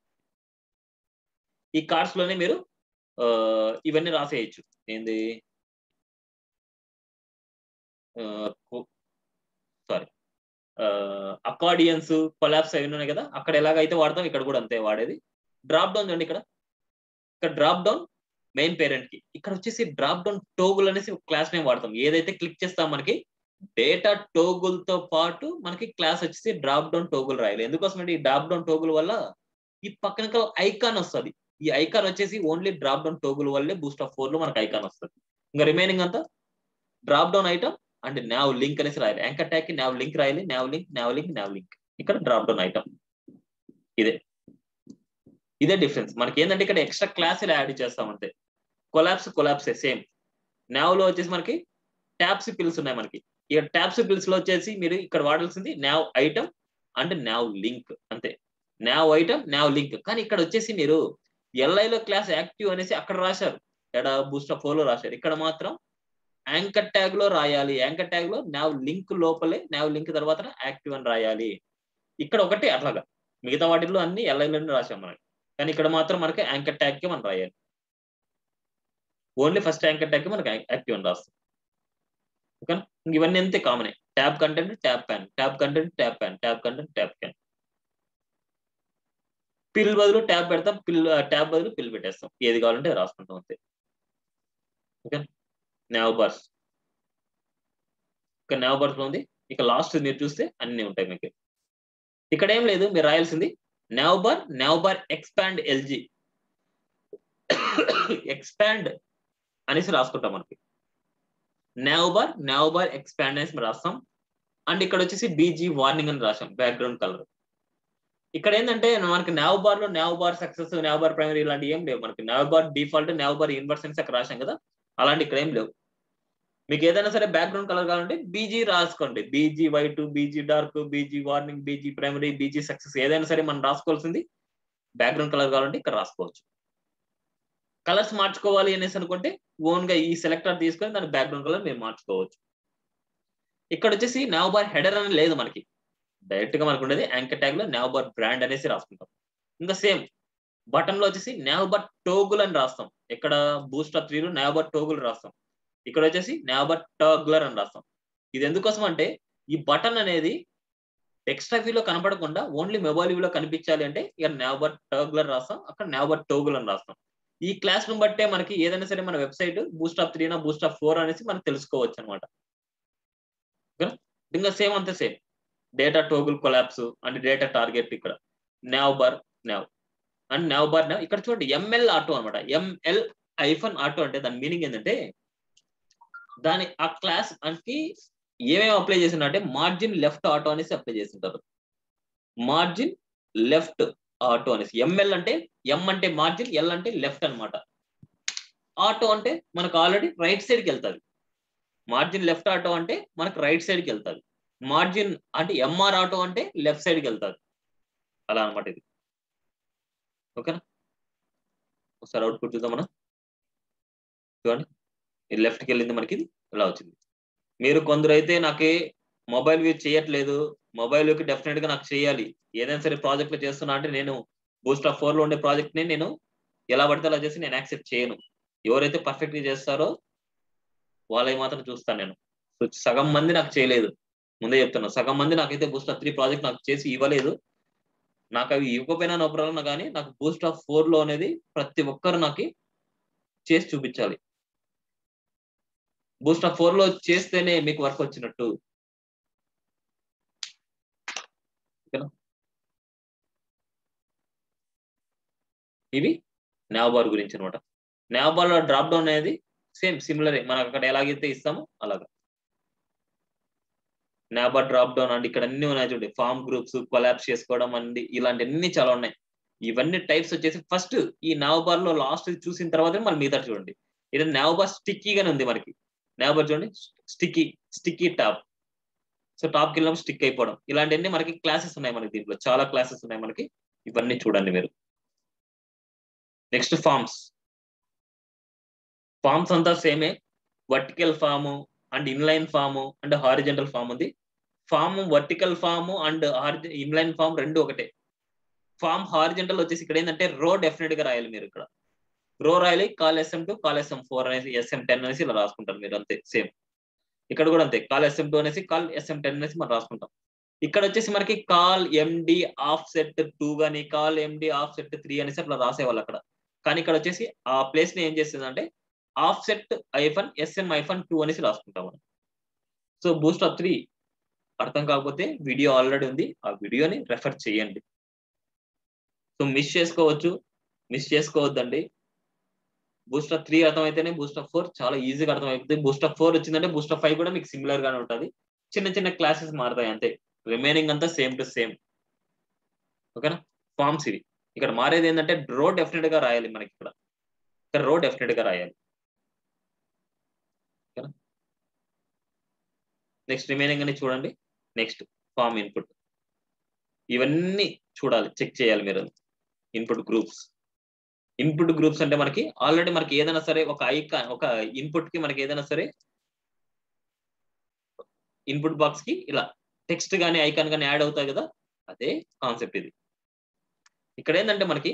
ఈ కార్డ్స్ లోనే మీరు ఇవన్నీ రాసేయచ్చు ఏంది సారీ అకార్డియన్స్ కొలాబ్స్ అవి ఉన్నాయి కదా అక్కడ ఎలాగైతే వాడతాం ఇక్కడ కూడా అంతే వాడేది డ్రాప్ డౌన్ చూడండి ఇక్కడ ఇక్కడ డ్రాప్ డౌన్ మెయిన్ పేరెంట్ కి ఇక్కడ వచ్చేసి డ్రాప్ డౌన్ టోగుల్ అనేసి క్లాస్ నేమ్ వాడతాం ఏదైతే క్లిక్ చేస్తాం మనకి డేటా టోగుల్ తో పాటు మనకి క్లాస్ వచ్చేసి డ్రాప్ డౌన్ టోగుల్ రాయాలి ఎందుకోసం అంటే ఈ డ్రాప్ డౌన్ టోగుల్ వల్ల ఈ పక్కన ఐకాన్ వస్తుంది ఈ ఐకాన్ వచ్చేసి ఓన్లీ డ్రాప్ డౌన్ టోగుల్ వల్లే బూస్ట్ ఆఫ్ ఫోర్ లో మనకి ఐకాన్ వస్తుంది ఇంకా రిమైనింగ్ అంతా dropdown item and nav link అనేసి రాయాలి యాంకర్ ట్యాగ్ కి నావ్ లింక్ రాయాలి nav link nav link nav link ఇక్కడ డ్రాప్ డౌన్ ఐటమ్ ఇదే ఇదే డిఫరెన్స్ మనకి ఏంటంటే ఇక్కడ ఎక్స్ట్రా క్లాస్ ఇలా యాడ్ చేస్తాం అంతే కొలాబ్స్ కొలాబ్సే సేమ్ నావ్ లో వచ్చేసి మనకి ట్యాప్స్ పిల్స్ ఉన్నాయి మనకి ఇక ట్యాప్స్ పిల్స్ లో వచ్చేసి మీరు ఇక్కడ వాడాల్సింది nav item and nav link అంతే నావ్ ఐటమ్ నావ్ లింక్ కానీ ఇక్కడ వచ్చేసి మీరు ఎల్ఐలో క్లాస్ యాక్టివ్ అనేసి అక్కడ రాశారు ఎక్కడ బూస్ట్ ఆఫ్ లో రాశారు ఇక్కడ మాత్రం యాంకర్ ట్యాగ్ లో రాయాలి యాంకర్ ట్యాగ్ లో నావ్ లింక్ లోపలే నావ్ లింక్ తర్వాత యాక్టివ్ అని రాయాలి ఇక్కడ ఒకటి అట్లాగా మిగతా వాటిల్లో అన్ని ఎల్ఐలోనే రాసాం మనకి కానీ ఇక్కడ మాత్రం మనకి యాంకర్ ట్యాగ్ కి మనం రాయాలి ఓన్లీ ఫస్ట్ యాంకర్ ట్యాగ్ కి మనకి యాక్టివ్ అని రాస్తాం ఓకే ఇవన్నీ అంతే కామనే tab content tab pane tab content tab pane tab content tab pane pill బదులు ట్యాబ్ పెడతాం పిల్ ట్యాబ్ బదులు పిల్ పెట్టేస్తాం ఏది కావాలంటే రాసుకుంటాం అంతే ఓకే నావ్ బార్స్ ఇక నావ్ బార్స్ లో ఉంది ఇక లాస్ట్ మీరు చూస్తే అన్ని ఉంటాయి మీకు ఇక్కడ ఏం లేదు మీరు రాయాల్సింది nav bar nav bar expand LG expand అనేసి రాసుకుంటాం మనకి nav bar nav bar expand అనేసి రాస్తాం అండ్ ఇక్కడ వచ్చేసి బీజీ వార్నింగ్ అని రాసాం బ్యాక్గ్రౌండ్ కలర్ ఇక్కడ ఏంటంటే మనకి నావ్ బార్ లో nav bar success nav bar primary ఇలాంటి ఏం లేవు మనకి nav bar default nav bar inverse అని అక్కడ రాసాం కదా అలాంటి ఇక్కడ ఏం లేవు మీకు ఏదైనా సరే బ్యాక్గ్రౌండ్ కలర్ కావాలంటే బీజీ రాసుకోండి BG white BG dark BG warning BG primary BG success ఏదైనా సరే మనం రాసుకోవాల్సింది బ్యాక్గ్రౌండ్ కలర్ కావాలంటే ఇక్కడ రాసుకోవచ్చు కలర్స్ మార్చుకోవాలి అనేసి అనుకుంటే ఓన్ గా ఈ సెలెక్టర్ తీసుకొని దాని బ్యాక్గ్రౌండ్ కలర్ మీరు మార్చుకోవచ్చు ఇక్కడ వచ్చేసి నావ్ బార్ హెడర్ అని లేదు మనకి డైరెక్ట్ గా మనకు ఉండేది యాంకర్ ట్యాగ్ లో నావ్ బార్ బ్రాండ్ అనేసి రాసుకుంటాం ఇంకా సేమ్ బటన్ లో వచ్చేసి నావ్ బార్ టోగుల్ అని రాస్తాం ఇక్కడ బూస్ట్ అప్ త్రీలో నావ్ బార్ టోగుల్ రాస్తాం ఇక్కడ వచ్చేసి నావ్ బార్ టోగ్లర్ అని రాస్తాం ఇది ఎందుకోసం అంటే ఈ బటన్ అనేది ఎక్స్ట్రా వ్యూలో కనపడకుండా ఓన్లీ మొబైల్ వ్యూలో కనిపించాలి అంటే ఇక నావ్ బార్ టోగ్లర్ రాస్తాం అక్కడ నావ్ బార్ టోగుల్ అని రాస్తాం ఈ క్లాస్ ను బట్టే మనకి ఏదైనా సరే మన వెబ్సైట్ బూస్ట్ ఆఫ్ త్రీనా బూస్ట్ ఆఫ్ ఫోర్ అనేసి మనం తెలుసుకోవచ్చు అనమాట ఇంకా సేమ్ అంతే same data toggle collapse and data target ఇక్కడ nav bar nav and nav bar nav ఇక్కడ చూడండి ఎంఎల్ ఆటో అనమాట ఎంఎల్ ఐఫన్ ఆటో అంటే దాని మీనింగ్ ఏంటంటే దాని ఆ క్లాస్ అంటే ఏమేమి అప్లై చేసిందంటే మార్జిన్ లెఫ్ట్ ఆటో అనేసి అప్లై చేసింటారు మార్జిన్ లెఫ్ట్ ఆటో అనేసి ఎంఎల్ అంటే ఎం అంటే మార్జిన్ ఎల్ అంటే లెఫ్ట్ అనమాట ఆటో అంటే మనకు ఆల్రెడీ రైట్ సైడ్కి వెళ్తుంది మార్జిన్ లెఫ్ట్ ఆటో అంటే మనకు రైట్ సైడ్కి వెళ్తుంది మార్జిన్ అంటే ఎంఆర్ ఆటో అంటే లెఫ్ట్ సైడ్కి వెళ్తుంది అలా అనమాట ఇది ఓకేనా ఒకసారి అవుట్పుట్ చూద్దాం మనం చూడండి ఇది లెఫ్ట్కి వెళ్ళింది మనకి ఇది ఇలా వచ్చింది మీరు కొందరు అయితే నాకు మొబైల్ వ్యూ చేయట్లేదు మొబైల్ కి డెఫినెట్ గా నాకు చేయాలి ఏదైనా సరే ప్రాజెక్ట్ లో చేస్తున్నా అంటే నేను బూస్ట్ ఆఫ్ ఫోర్ లో ఉండే ప్రాజెక్ట్ ని నేను ఎలా పడితే అలా చేసి నేను యాక్సెప్ట్ చేయను ఎవరైతే పర్ఫెక్ట్ గా చేస్తారో వాళ్ళవి మాత్రం చూస్తాను నేను సగం మంది నాకు చేయలేదు ముందే చెప్తున్నా సగం మంది నాకైతే బూస్ట్ ఆఫ్ త్రీ ప్రాజెక్ట్ నాకు చేసి ఇవ్వలేదు నాకు అవి ఇవ్వకపోయినా నో ప్రాబ్లం కానీ నాకు బూస్ట్ ఆఫ్ ఫోర్ లో అనేది ప్రతి ఒక్కరు నాకు చేసి చూపించాలి బూస్ట్ ఆఫ్ ఫోర్ లో చేస్తేనే మీకు వర్క్ వచ్చినట్టు ఇవి నావబార్ గురించి అనమాట నావబార్ లో డ్రాప్ డౌన్ అనేది సేమ్ సిమిలర్ మనకు అక్కడ ఎలాగైతే ఇస్తామో అలాగా నాబార్ డ్రాప్ డౌన్ అండి ఇక్కడ అన్ని ఉన్నాయి చూడండి ఫార్మ్ గ్రూప్స్ కొలాబ్స్ చేసుకోవడం అండి ఇలాంటి అన్ని చాలా ఉన్నాయి ఇవన్నీ టైప్స్ వచ్చేసి ఫస్ట్ ఈ నావబార్ లో లాస్ట్ చూసిన తర్వాత మళ్ళీ మిగతా చూడండి ఇది నావబార్ స్టిక్కీగానే ఉంది మనకి నావబార్ చూడండి sticky sticky top so top కి వెళ్ళినప్పుడు స్టిక్ అయిపోవడం ఇలాంటివన్నీ మనకి క్లాసెస్ ఉన్నాయి మనకి దీంట్లో చాలా క్లాసెస్ ఉన్నాయి మనకి ఇవన్నీ చూడండి మీరు నెక్స్ట్ ఫార్మ్స్ ఫార్మ్స్ అంతా సేమే vertical form and inline form and horizontal form ఉంది form vertical form and inline form రెండు ఒకటే ఫామ్ హారిజెంటల్ వచ్చేసి ఇక్కడ ఏంటంటే రో డెఫినెట్ గా రాయాలి మీరు ఇక్కడ రో రాయాలి col SM two col SM four అనేసి ఎస్ఎం టెన్ అనేసి ఇలా రాసుకుంటారు మీరు అంతే సేమ్ ఇక్కడ కూడా అంతే కాల్ ఎస్ఎం టూ అనేసి కాల్ ఎస్ఎం టెన్ అనేసి మనం రాసుకుంటాం ఇక్కడ వచ్చేసి మనకి col MD offset two గానీ col MD offset three అనేసి అట్లా రాసేవాళ్ళు అక్కడ కానీ ఇక్కడ వచ్చేసి ఆ ప్లేస్ ని ఏం చేస్తుందంటే offset hyphen SM hyphen two అనేసి రాసుకుంటాం మనం సో బూస్ట్ ఆఫ్ త్రీ అర్థం కాకపోతే వీడియో ఆల్రెడీ ఉంది ఆ వీడియోని రెఫర్ చేయండి సో మిస్ చేసుకోవచ్చు మిస్ చేసుకోవద్దండి బూస్ట్ ఆఫ్ త్రీ అర్థమైతేనే బూస్ట్ ఆఫ్ ఫోర్ చాలా ఈజీగా అర్థమవుతుంది బూస్ట్ ఆఫ్ ఫోర్ వచ్చిందంటే బూస్ట్ ఆఫ్ ఫైవ్ కూడా మీకు సిమిలర్ గానే ఉంటుంది చిన్న చిన్న క్లాసెస్ మారుతాయి అంతే రిమైనింగ్ అంతా సేమ్ టు సేమ్ ఓకేనా ఫార్మ్స్ ఇవి ఇక్కడ మారేది ఏంటంటే రో డెఫినెట్ గా రాయాలి మనకి ఇక్కడ ఇక్కడ రో డెఫినెట్ గా రాయాలి నెక్స్ట్ రిమైనింగ్ అని చూడండి నెక్స్ట్ ఫామ్ ఇన్పుట్ ఇవన్నీ చూడాలి చెక్ చేయాలి మీరు ఇన్పుట్ గ్రూప్స్ ఇన్పుట్ గ్రూప్స్ అంటే మనకి ఆల్రెడీ మనకి ఏదైనా సరే ఒక ఐకాన్ ఒక ఇన్పుట్ కి మనకి ఏదైనా సరే ఇన్పుట్ బాక్స్ కి ఇలా టెక్స్ట్ కానీ ఐకాన్ కానీ యాడ్ అవుతాయి కదా అదే కాన్సెప్ట్ ఇది ఇక్కడ ఏంటంటే మనకి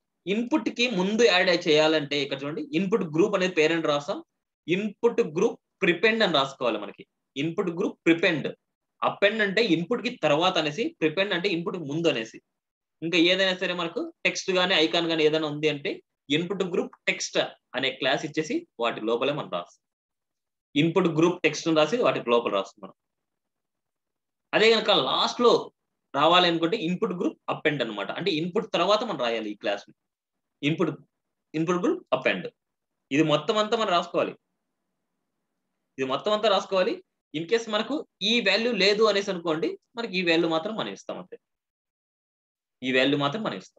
ఇన్పుట్ కి ముందు యాడ్ చేయాలంటే ఇక్కడ చూడండి ఇన్పుట్ గ్రూప్ అనేది పేరెంట్ రాస్తాం ఇన్పుట్ గ్రూప్ ప్రిపెండ్ అని రాసుకోవాలి మనకి ఇన్పుట్ గ్రూప్ ప్రిపెండ్ అపెండ్ అంటే ఇన్పుట్ కి తర్వాత అనేసి ప్రిపెండ్ అంటే ఇన్పుట్ ముందు అనేసి ఇంకా ఏదైనా సరే మనకు టెక్స్ట్ గానీ ఐకాన్ గానీ ఏదైనా ఉంది అంటే ఇన్పుట్ గ్రూప్ టెక్స్ట్ అనే క్లాస్ ఇచ్చేసి వాటి లోపలే మనం రాస్తాం ఇన్పుట్ గ్రూప్ టెక్స్ట్ రాసి వాటి లోపల రాస్తాం మనం అదే కనుక లాస్ట్ లో రావాలి అనుకుంటే ఇన్పుట్ గ్రూప్ అపెండ్ అనమాట అంటే ఇన్పుట్ తర్వాత మనం రాయాలి ఈ class input input group append ఇది మొత్తం అంతా మనం రాసుకోవాలి ఇది మొత్తం అంతా రాసుకోవాలి ఇన్ కేస్ మనకు ఈ వాల్యూ లేదు అనేసి అనుకోండి మనకి ఈ వాల్యూ మాత్రం మనం ఇస్తాం అంతే ఈ వాల్యూ మాత్రం మనం ఇస్తాం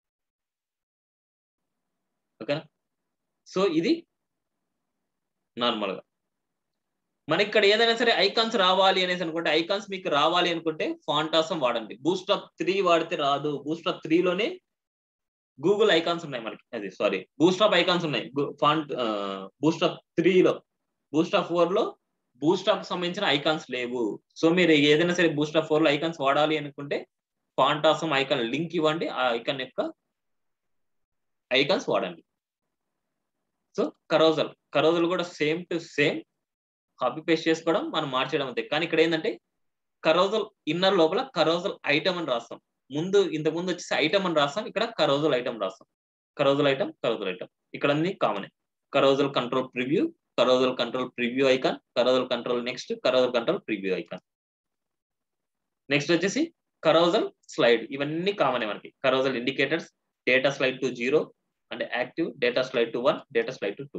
ఓకేనా సో ఇది నార్మల్గా మనకి ఇక్కడ ఏదైనా సరే ఐకాన్స్ రావాలి అనేసి అనుకుంటే ఐకాన్స్ మీకు రావాలి అనుకుంటే ఫాంటాసం వాడండి బూస్టప్ త్రీ వాడితే రాదు బూస్టప్ త్రీలోనే గూగుల్ ఐకాన్స్ ఉన్నాయి మనకి అది సారీ బూస్టాప్ ఐకాన్స్ ఉన్నాయి ఫాంట్ బూస్టాప్ త్రీలో బూస్టాప్ ఫోర్ లో బూస్టాప్ సంబంధించిన ఐకాన్స్ లేవు సో మీరు ఏదైనా సరే బూస్టాప్ ఫోర్ లో ఐకాన్స్ వాడాలి అనుకుంటే ఫాంటాసం ఐకాన్ లింక్ ఇవ్వండి ఆ ఐకాన్ యొక్క ఐకాన్స్ వాడండి సో కరోజల్ కరోజల్ కూడా same to same copy paste చేసుకోవడం మనం మార్చడం అంతే కానీ ఇక్కడ ఏంటంటే కరోజల్ ఇన్నర్ లోపల కరోజల్ ఐటమ్ అని రాస్తాం ముందు ఇంతకు ముందు వచ్చేసి ఐటమ్ అని రాస్తాం ఇక్కడ కరోజల్ ఐటమ్ రాస్తాం కరోజల్ ఐటమ్ కరోజల్ ఐటమ్ ఇక్కడ అన్ని common carousel control preview carousel control preview icon carousel control next carousel control preview icon next వచ్చేసి కరోజల్ స్లైడ్ ఇవన్నీ కామన్ మనకి carousel indicators data slide to zero అంటే active data slide to one data slide to two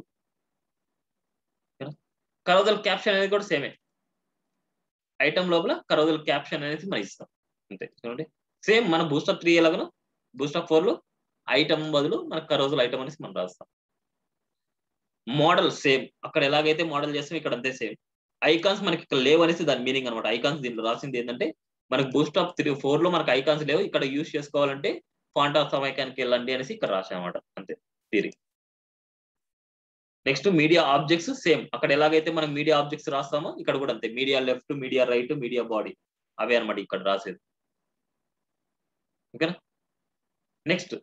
carousel caption అనేది కూడా సేమే item లోపల కరోజల్ caption అనేది మనం ఇస్తాం అంతే చూడండి సేమ్ మన బూస్టర్ త్రీ ఎలాగనో బూస్టర్ ఫోర్ లో ఐటమ్ బదులు మన కరోజల్ ఐటమ్ అనేసి మనం రాస్తాం మోడల్ సేమ్ అక్కడ ఎలాగైతే మోడల్ చేస్తాం ఇక్కడ అంతే సేమ్ ఐకాన్స్ మనకి ఇక్కడ లేవు అనేసి దాని మీనింగ్ అనమాట ఐకాన్స్ దీంట్లో రాసింది ఏంటంటే మనకి బూస్ట్ ఆఫ్ త్రీ ఫోర్ లో మనకి ఐకాన్స్ లేవు ఇక్కడ యూస్ చేసుకోవాలంటే ఫాంట్ ఆఫ్ సమ్ ఐకాన్కి వెళ్ళండి అనేసి ఇక్కడ రాసామన్నమాట అంతే theory next media objects same అక్కడ ఎలాగైతే మనం మీడియా ఆబ్జెక్ట్స్ రాస్తామో ఇక్కడ కూడా అంతే media left media right media body అవే అనమాట ఇక్కడ రాసేది ఓకేనా నెక్స్ట్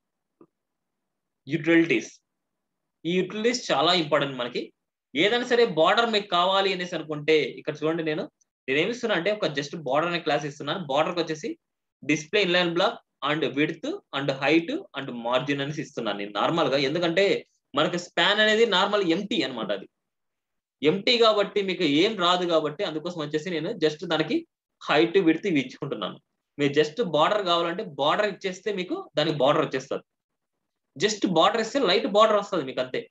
యూటిలిటీస్ ఈ యూటిలిటీస్ చాలా ఇంపార్టెంట్ మనకి ఏదైనా సరే బార్డర్ మీకు కావాలి అనేసి అనుకుంటే ఇక్కడ చూడండి నేను నేను ఏమి ఇస్తున్నా అంటే ఒక జస్ట్ బార్డర్ అనే క్లాస్ ఇస్తున్నాను బార్డర్ వచ్చేసి display inline block and width and height and margin అనేసి ఇస్తున్నాను నేను నార్మల్ గా ఎందుకంటే మనకి స్పాన్ అనేది నార్మల్ ఎంటీ అనమాట అది ఎంటీ కాబట్టి మీకు ఏం రాదు కాబట్టి అందుకోసం వచ్చేసి నేను జస్ట్ దానికి హైట్ విడ్త్ ఇవి ఇచ్చుకుంటున్నాను మీరు జస్ట్ బార్డర్ కావాలంటే బార్డర్ ఇచ్చేస్తే మీకు దానికి బార్డర్ వచ్చేస్తుంది జస్ట్ బార్డర్ ఇస్తే లైట్ బార్డర్ వస్తుంది మీకు అంతే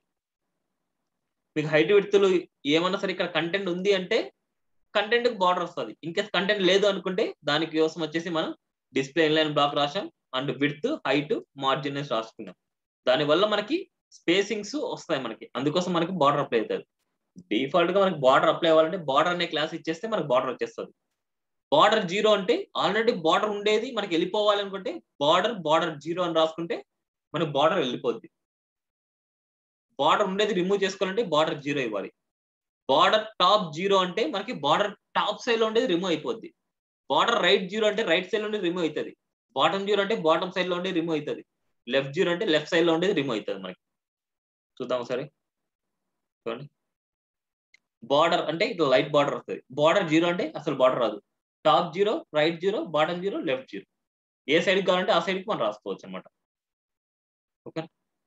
మీకు హైట్ విడ్త్లు ఏమన్నా సరే ఇక్కడ కంటెంట్ ఉంది అంటే కంటెంట్ బార్డర్ వస్తుంది ఇన్ కేస్ కంటెంట్ లేదు అనుకుంటే దానికి కోసం వచ్చేసి మనం డిస్ప్లే ఇన్లైన్ బ్లాక్ రాసాం అండ్ విడ్త్ హైట్ మార్జిన్ రాసుకున్నాం దానివల్ల మనకి స్పేసింగ్స్ వస్తాయి మనకి అందుకోసం మనకి బార్డర్ అప్లై అవుతుంది డిఫాల్ట్ గా మనకి బార్డర్ అప్లై అవ్వాలంటే బార్డర్ అనే క్లాస్ ఇచ్చేస్తే మనకి బార్డర్ వచ్చేస్తుంది బార్డర్ జీరో అంటే ఆల్రెడీ బార్డర్ ఉండేది మనకి వెళ్ళిపోవాలి అనుకుంటే బార్డర్ బార్డర్ జీరో అని రాసుకుంటే మనకి బార్డర్ వెళ్ళిపోద్ది బార్డర్ ఉండేది రిమూవ్ చేసుకోవాలంటే బార్డర్ జీరో ఇవ్వాలి బార్డర్ టాప్ జీరో అంటే మనకి బార్డర్ టాప్ సైడ్ లో ఉండేది రిమూవ్ అయిపోద్ది బార్డర్ రైట్ జీరో అంటే రైట్ సైడ్ లో ఉండేది రిమూవ్ అవుతుంది బాటమ్ జీరో అంటే బాటమ్ సైడ్ లో ఉండేది రిమూవ్ అవుతుంది లెఫ్ట్ జీరో అంటే లెఫ్ట్ సైడ్ లో ఉండేది రిమూవ్ అవుతుంది మనకి చూద్దాం ఒకసారి చూడండి బార్డర్ అంటే ఇట్లా లైట్ బార్డర్ వస్తుంది బార్డర్ జీరో అంటే అసలు బార్డర్ రాదు top zero right zero bottom zero left zero ఏ సైడ్కి కావాలంటే ఆ సైడ్కి మనం రాసుకోవచ్చు అనమాట ఓకే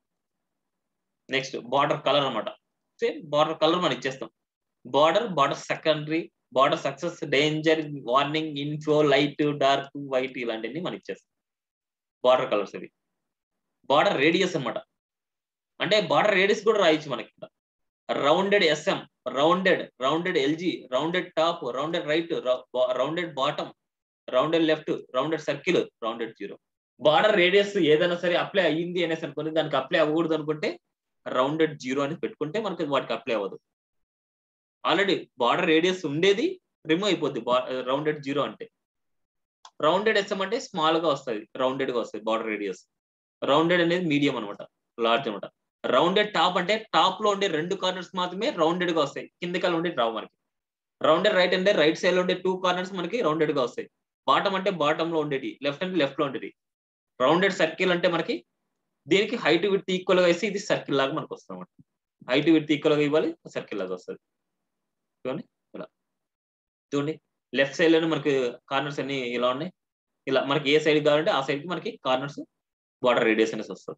నెక్స్ట్ బార్డర్ కలర్ అనమాట సేమ్ బార్డర్ కలర్ మనం ఇచ్చేస్తాం border border secondary border success danger warning info light dark white ఇలాంటివన్నీ మనం ఇచ్చేస్తాం బార్డర్ కలర్స్ ఇవి బార్డర్ రేడియస్ అనమాట అంటే బార్డర్ రేడియస్ కూడా రాయొచ్చు మనకి rounded SM rounded rounded LG rounded top rounded right rounded bottom rounded left rounded circle rounded zero border radius ఏదైనా సరే అప్లై అయ్యింది అనేసి అనుకుని దానికి అప్లై అవ్వకూడదు అనుకుంటే రౌండెడ్ జీరో అని పెట్టుకుంటే మనకి వాటికి అప్లై అవ్వదు ఆల్రెడీ బార్డర్ రేడియస్ ఉండేది రిమూవ్ అయిపోద్ది రౌండెడ్ జీరో అంటే రౌండెడ్ ఎస్ఎం అంటే స్మాల్ గా వస్తుంది రౌండెడ్ గా వస్తుంది బార్డర్ రేడియస్ రౌండెడ్ అనేది మీడియం అనమాట లార్జ్ అనమాట రౌండెడ్ టాప్ అంటే టాప్ లో ఉండే రెండు కార్నర్స్ మాత్రమే రౌండెడ్ గా వస్తాయి కిందకాల ఉండే రావు మనకి రౌండెడ్ రైట్ అంటే రైట్ సైడ్ లో ఉండే టూ కార్నర్స్ మనకి రౌండెడ్ గా వస్తాయి బాటమ్ అంటే బాటమ్ లో ఉండేది లెఫ్ట్ అంటే లెఫ్ట్ లో ఉండేది రౌండెడ్ సర్కిల్ అంటే మనకి దీనికి హైట్ విత్ ఈక్వల్ గా వేసి ఇది సర్కిల్ లాగా మనకు వస్తుంది అనమాట హైట్ విత్ ఈక్వల్ గా ఇవ్వాలి సర్కిల్ లాగా వస్తుంది చూడండి ఇలా చూడండి లెఫ్ట్ సైడ్ లోనే మనకి కార్నర్స్ అన్ని ఇలా ఉన్నాయి ఇలా మనకి ఏ సైడ్ కావాలంటే ఆ సైడ్ కి మనకి కార్నర్స్ బార్డర్ రేడియస్ అనేసి వస్తుంది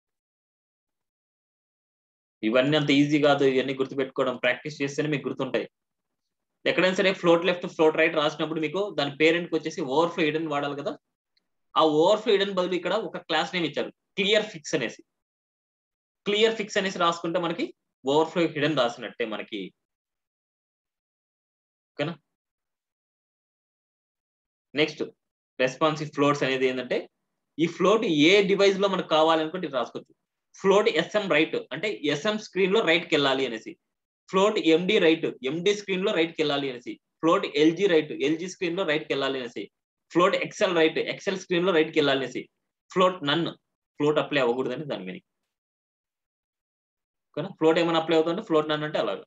ఇవన్నీ అంత ఈజీ కాదు ఇవన్నీ గుర్తుపెట్టుకోవడం ప్రాక్టీస్ చేస్తేనే మీకు గుర్తుంటాయి ఎక్కడైనా సరే ఫ్లోట్ లెఫ్ట్ ఫ్లోట్ రైట్ రాసినప్పుడు మీకు దాని పేరెంట్ కి వచ్చేసి ఓవర్ఫ్లో ఇడన్ వాడాలి కదా ఆ ఓవర్ఫ్లో ఇడన్ బదులు ఇక్కడ ఒక క్లాస్ నేమ్ ఇచ్చారు క్లియర్ ఫిక్స్ అనేసి క్లియర్ ఫిక్స్ అనేసి రాసుకుంటే మనకి ఓవర్ఫ్లో హిడెన్ రాసినట్టే మనకి ఓకేనా నెక్స్ట్ రెస్పాన్సివ్ ఫ్లోట్స్ అనేది ఏంటంటే ఈ ఫ్లోట్ ఏ డివైస్ లో మనకు కావాలనుకుంటే ఇది రాసుకోవచ్చు ఫ్లోట్ ఎస్ఎం రైట్ అంటే ఎస్ఎం స్క్రీన్ లో రైట్ కి వెళ్ళాలి అనేసి float MD right MD screen లో రైట్ కి వెళ్ళాలి అనేసి float LG right LG screen లో రైట్ కి వెళ్ళాలి అనేసి float XL right XL screen లో రైట్ కి వెళ్ళాలి అనేసి ఫ్లోట్ నన్ ఫ్లోట్ అప్లై అవ్వకూడదని దాని మీనింగ్ ఓకేనా ఫ్లోట్ ఏమైనా అప్లై అవుతుందంటే ఫ్లోట్ నన్ అంటే అలాగా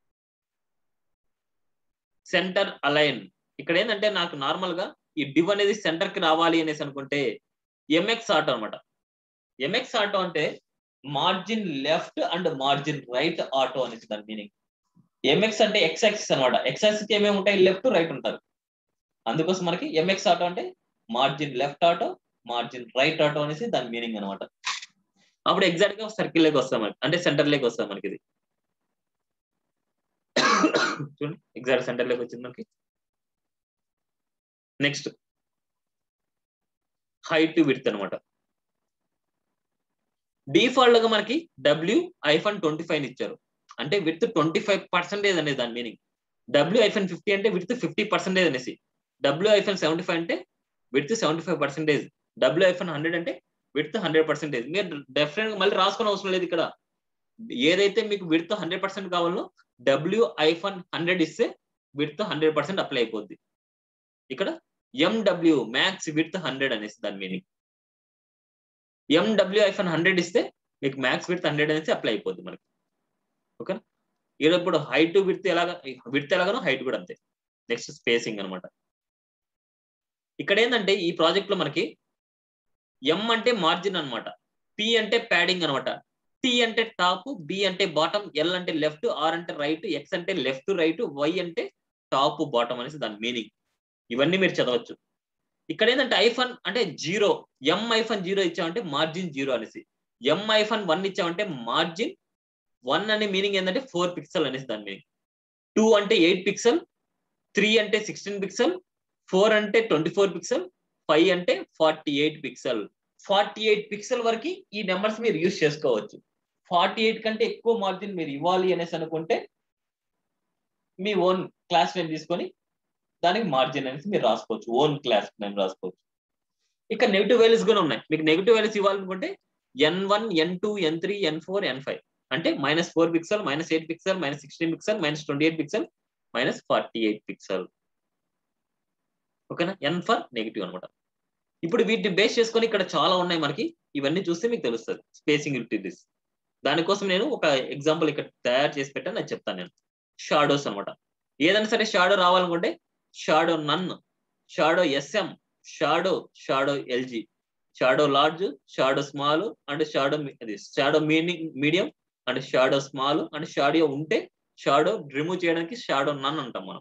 సెంటర్ అలైన్ ఇక్కడ ఏంటంటే నాకు నార్మల్ గా ఈ డివ్ అనేది సెంటర్ కి రావాలి అనేసి అనుకుంటే ఎంఎక్స్ ఆటో అనమాట ఎంఎక్స్ ఆటో అంటే margin left and margin right auto అనేసి దాని మీనింగ్ ఎంఎక్స్ అంటే ఎక్స్ యాక్సిస్ అనమాట ఎక్స్ యాక్సిస్ ఏమేమి ఉంటాయి లెఫ్ట్ రైట్ ఉంటారు అందుకోసం మనకి ఎంఎక్స్ ఆటో అంటే margin left auto margin right auto అనేసి దాని మీనింగ్ అనమాట అప్పుడు ఎగ్జాక్ట్ గా సర్కిల్ లేకి వస్తాం మనకి అంటే సెంటర్ లేకి వస్తాం మనకి ఇది చూడండి ఎగ్జాక్ట్ సెంటర్ లేకి వచ్చింది మనకి నెక్స్ట్ హైట్ విడ్త్ అనమాట డిఫాల్ట్ గా మనకి డబ్ల్యూ ఐఫన్ ట్వంటీ ఫైవ్ ఇచ్చారు అంటే విత్ ట్వంటీ ఫైవ్ పర్సెంటేజ్ అనేది దాని మీనింగ్ డబ్ల్యూ ఐఫన్ ఫిఫ్టీ అంటే విత్ ఫిఫ్టీ పర్సెంటేజ్ అనేసి డబ్ల్యూ ఐఫన్ సెవెంటీ ఫైవ్ అంటే width seventy five percentage W hyphen hundred అంటే విత్ హండ్రెడ్ పర్సెంటేజ్ మీరు డెఫినెట్ గా మళ్ళీ రాసుకునే అవసరం లేదు ఇక్కడ ఏదైతే మీకు విత్ హండ్రెడ్ పర్సెంట్ కావాలో డబ్ల్యూ ఐఫన్ హండ్రెడ్ ఇస్తే విత్ హండ్రెడ్ పర్సెంట్ అప్లై అయిపోద్ది ఇక్కడ ఎండబ్ల్యూ మ్యాక్స్ విత్ హండ్రెడ్ అనేసి దాని మీనింగ్ ఎండబ్ల్యూ ఐఫన్ హండ్రెడ్ ఇస్తే మీకు మ్యాక్స్ విత్ హండ్రెడ్ అనేసి అప్లై అయిపోద్ది మనకి ఓకేనా ఇక్కడ ఇప్పుడు హైట్ విత్ ఎలాగా విత్ ఎలాగనో హైట్ కూడా అంతే నెక్స్ట్ స్పేసింగ్ అనమాట ఇక్కడ ఏంటంటే ఈ ప్రాజెక్ట్ లో మనకి ఎం అంటే మార్జిన్ అనమాట పి అంటే ప్యాడింగ్ అనమాట టి అంటే టాప్ బి అంటే బాటమ్ ఎల్ అంటే లెఫ్ట్ ఆర్ అంటే రైట్ ఎక్స్ అంటే లెఫ్ట్ రైట్ వై అంటే టాప్ బాటమ్ అనేసి దాని మీనింగ్ ఇవన్నీ మీరు చదవచ్చు ఇక్కడ ఏంటంటే ఐఫన్ అంటే జీరో ఎం ఐఫన్ జీరో ఇచ్చామంటే మార్జిన్ జీరో అనేసి ఎం ఐఫన్ వన్ ఇచ్చామంటే మార్జిన్ వన్ అనే మీనింగ్ ఏంటంటే ఫోర్ పిక్సెల్ అనేసి దాని మీనింగ్ టూ అంటే ఎయిట్ పిక్సెల్ త్రీ అంటే సిక్స్టీన్ పిక్సెల్ ఫోర్ అంటే ట్వంటీ ఫోర్ పిక్సెల్ ఫైవ్ అంటే forty eight pixel forty eight pixel వరకు ఈ నెంబర్స్ మీరు యూజ్ చేసుకోవచ్చు ఫార్టీ ఎయిట్ కంటే ఎక్కువ మార్జిన్ మీరు ఇవ్వాలి అనేసి అనుకుంటే మీ ఓన్ క్లాస్ నేమ్ తీసుకొని దానికి మార్జిన్ అనేసి మీరు రాసుకోవచ్చు ఓన్ క్లాస్ నేమ్ రాసుకోవచ్చు ఇక నెగిటివ్ వాల్యూస్ కూడా ఉన్నాయి మీకు నెగిటివ్ వాల్యూస్ ఇవ్వాలనుకుంటే N one N two N three N four N five అంటే minus four pixel minus eight pixel minus sixteen pixel minus twenty eight pixel minus forty eight pixel ఓకేనా N for negative అనమాట ఇప్పుడు వీటిని base చేసుకొని ఇక్కడ చాలా ఉన్నాయి మనకి ఇవన్నీ చూస్తే మీకు తెలుస్తుంది స్పేసింగ్ యూటిలిటీస్ దానికోసం నేను ఒక ఎగ్జాంపుల్ ఇక్కడ తయారు చేసి పెట్టాను అది చెప్తాను నేను షాడోస్ అనమాట ఏదైనా సరే షాడో రావాలనుకుంటే shadow none shadow SM shadow shadow LG shadow large shadow small and shadow అది shadow meaning medium and shadow small and shadow ఉంటే షాడో రిమూవ్ చేయడానికి షాడో నన్ అంటాం మనం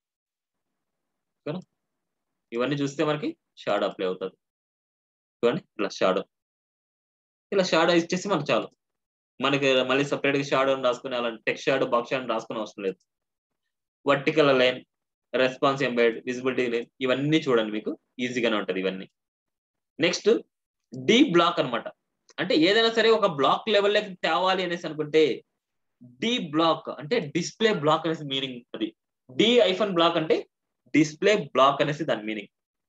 ఇవన్నీ చూస్తే మనకి షాడో అప్లై అవుతుంది చూడండి ఇలా షాడో ఇలా షాడో ఇచ్చేసి మనకు చాలు మనకి మళ్ళీ సపరేట్ గా షాడో రాసుకునే అలాంటి టెక్స్ట్ షాడో బాక్స్ షాడో రాసుకునే అవసరం లేదు vertical line response embed visibility line ఇవన్నీ చూడండి మీకు ఈజీగానే ఉంటది ఇవన్నీ నెక్స్ట్ డి బ్లాక్ అనమాట అంటే ఏదైనా సరే ఒక బ్లాక్ లెవెల్లోకి తేవాలి అనేసి అనుకుంటే డి బ్లాక్ అంటే డిస్ప్లే బ్లాక్ అనేసి మీనింగ్ అది డి ఐఫన్ బ్లాక్ అంటే డిస్ప్లే బ్లాక్ అనేసి దాని meaning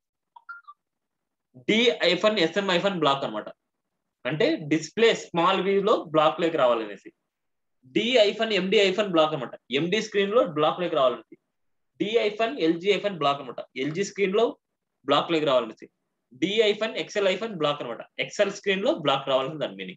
D hyphen SM hyphen block అనమాట అంటే డిస్ప్లే స్మాల్ వ్యూ లో బ్లాక్ లోకి రావాలనేసి D hyphen MD hyphen block అనమాట ఎండి స్క్రీన్ లో బ్లాక్ లోకి రావాలనేసి D hyphen LG hyphen block అనమాట ఎల్జీ స్క్రీన్ లో బ్లాక్ లోకి రావాలనేసి D hyphen XL hyphen block అనమాట ఎక్సెల్ స్క్రీన్ లో బ్లాక్ రావాలని దాని మీనింగ్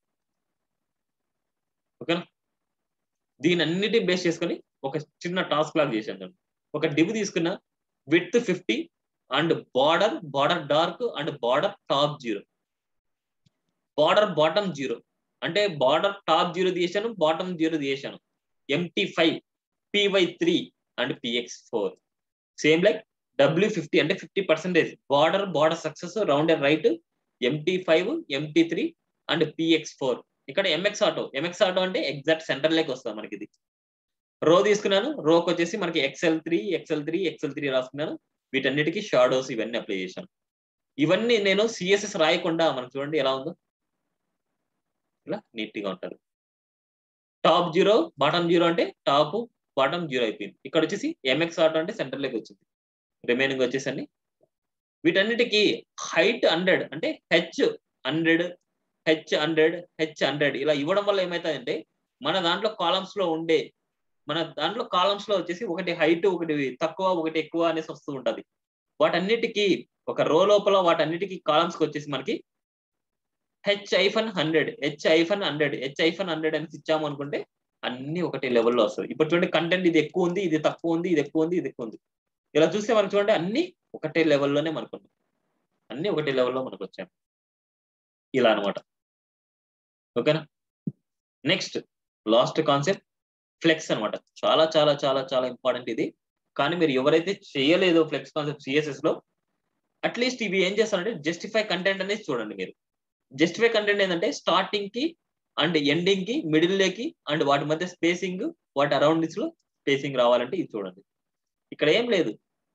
ఓకేనా దీని అన్నిటి బేస్ చేసుకొని ఒక చిన్న టాస్క్ లాగా చేశాను ఒక డివ్ తీసుకున్న width fifty and border border dark and border top zero border bottom zero అంటే బార్డర్ టాప్ జీరో తీసాను బాటమ్ జీరో తీసాను MT five PY three and PX four same like W fifty అంటే fifty percentage border border success round and right MT five MT three and PX four ఇక్కడ MX auto MX auto అంటే exact centre లేకి వస్తుంది మనకి ఇది row తీసుకున్నాను రోకి వచ్చేసి మనకి XL three XL three XL three రాసుకున్నాను వీటన్నిటికీ షాడోస్ ఇవన్నీ అప్లై చేశాను ఇవన్నీ నేను సిఎస్ఎస్ రాయకుండా మనకు చూడండి ఎలా ఉందో ఇలా నీట్ గా ఉంటుంది టాప్ జీరో బాటమ్ జీరో అంటే టాప్ బాటమ్ జీరో అయిపోయింది ఇక్కడ వచ్చేసి ఎంఎక్స్ ఆటో అంటే సెంటర్ లేకి వచ్చింది రిమైనింగ్ వచ్చేసండి వీటన్నిటికీ హైట్ హండ్రెడ్ అంటే H hundred H hundred H hundred ఇలా ఇవ్వడం వల్ల ఏమవుతుందంటే మన దాంట్లో కాలమ్స్ లో ఉండే మన దాంట్లో కాలమ్స్ లో వచ్చేసి ఒకటి హైట్ ఒకటి తక్కువ ఒకటి ఎక్కువ అనేసి వస్తూ ఉంటది వాటన్నిటికీ ఒక రో లోపల వాటన్నిటికీ కాలమ్స్ కి వచ్చేసి మనకి H hyphen hundred H hyphen hundred H hyphen hundred అని ఇచ్చాము అనుకుంటే అన్ని ఒకటి లెవెల్లో వస్తుంది ఇప్పుడు చూడండి కంటెంట్ ఇది ఎక్కువ ఉంది ఇది తక్కువ ఉంది ఇది ఎక్కువ ఉంది ఇది ఎక్కువ ఉంది ఇలా చూస్తే మనకు చూడండి అన్ని ఒకటే లెవెల్లోనే మనకు ఉన్నాయి అన్ని ఒకటే లెవెల్లో మనకు వచ్చాయి ఇలా అనమాట ఓకేనా నెక్స్ట్ లాస్ట్ కాన్సెప్ట్ ఫ్లెక్స్ అనమాట చాలా చాలా చాలా చాలా ఇంపార్టెంట్ ఇది కానీ మీరు ఎవరైతే చేయలేదో ఫ్లెక్స్ కాన్సెప్ట్ సిఎస్ఎస్ లో అట్లీస్ట్ ఇవి ఏం చేస్తారంటే జస్టిఫై కంటెంట్ అనేది చూడండి మీరు జస్టిఫై కంటెంట్ ఏంటంటే స్టార్టింగ్ కి అండ్ ఎండింగ్ కి మిడిల్ లేకి అండ్ వాటి మధ్య స్పేసింగ్ వాటి అరౌండ్ లో స్పేసింగ్ రావాలంటే ఇది చూడండి ఇక్కడ ఏం లేదు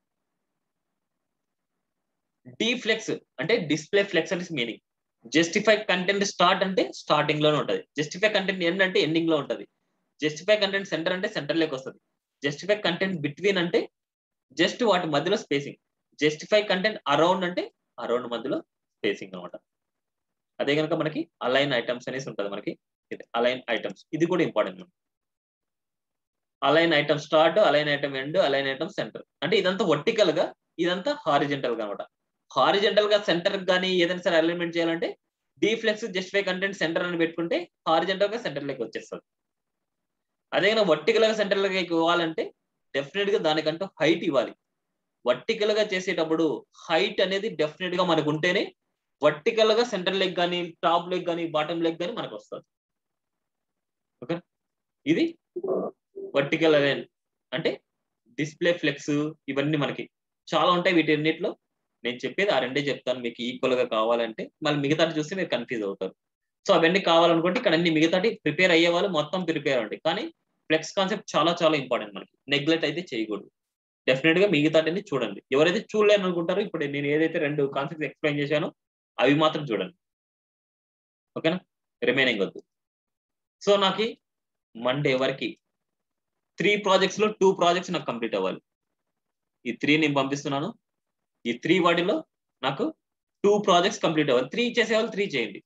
డీ ఫ్లెక్స్ అంటే డిస్ప్లే ఫ్లెక్స్ అంటే మీనింగ్ జస్టిఫై కంటెంట్ స్టార్ట్ అంటే స్టార్టింగ్ లోనే ఉంటది జస్టిఫై కంటెంట్ ఎండ్ అంటే ఎండింగ్ లో ఉంటది జస్టిఫై కంటెంట్ సెంటర్ అంటే సెంటర్ లోకి వస్తుంది జస్టిఫై కంటెంట్ బిట్వీన్ అంటే జస్ట్ వాటి మధ్యలో స్పేసింగ్ జస్టిఫై కంటెంట్ అరౌండ్ అంటే అరౌండ్ మధ్యలో స్పేసింగ్ అనమాట అదే కనుక మనకి అలైన్ ఐటమ్స్ అనేసి ఉంటుంది మనకి ఇది అలైన్ ఐటమ్స్ ఇది కూడా important align item start align item end align item centre అంటే ఇదంతా వర్టికల్ గా ఇదంతా హారిజెంటల్ గా అనమాట హారిజెంటల్ గా సెంటర్ కానీ ఏదైనా సరే అలైన్మెంట్ చేయాలంటే డీఫ్లెక్స్ జస్టిఫై కంటెంట్ సెంటర్ అని పెట్టుకుంటే హారిజెంటల్ గా సెంటర్ లెక్క వచ్చేస్తుంది అదే కానీ వర్టికల్ గా సెంటర్ లెక్క ఇవ్వాలంటే డెఫినెట్ గా దానికంటూ హైట్ ఇవ్వాలి వర్టికల్ గా చేసేటప్పుడు హైట్ అనేది డెఫినెట్ గా మనకు ఉంటేనే వర్టికల్ గా సెంటర్ లెగ్ కానీ టాప్ లెగ్ కానీ బాటమ్ లెగ్ కానీ మనకు వస్తుంది ఓకే ఇది వర్టికల్ అలైన్ అంటే డిస్ప్లే ఫ్లెక్స్ ఇవన్నీ మనకి చాలా ఉంటాయి వీటన్నిటిలో నేను చెప్పేది ఆ రెండే చెప్తాను మీకు ఈక్వల్ గా కావాలంటే మళ్ళీ మిగతాటి చూస్తే మీరు కన్ఫ్యూజ్ అవుతారు సో అవన్నీ కావాలనుకుంటే ఇక్కడ అన్ని మిగతాటి ప్రిపేర్ అయ్యే వాళ్ళు మొత్తం ప్రిపేర్ అవ్వండి కానీ ఫ్లెక్స్ కాన్సెప్ట్ చాలా చాలా ఇంపార్టెంట్ మనకి నెగ్లెక్ట్ అయితే చేయకూడదు డెఫినెట్ గా మిగతాటిని చూడండి ఎవరైతే చూడలేని అనుకుంటారో ఇప్పుడు నేను ఏదైతే రెండు కాన్సెప్ట్ ఎక్స్ప్లెయిన్ చేశానో అవి మాత్రం చూడండి ఓకేనా రిమైనింగ్ వద్దు సో నాకు మండే వరకు త్రీ ప్రాజెక్ట్స్ లో టూ ప్రాజెక్ట్స్ నాకు కంప్లీట్ అవ్వాలి ఈ త్రీ నేను పంపిస్తున్నాను ఈ త్రీ వాటిలో నాకు టూ ప్రాజెక్ట్స్ కంప్లీట్ అవ్వాలి త్రీ చేసేవాళ్ళు త్రీ చేయండి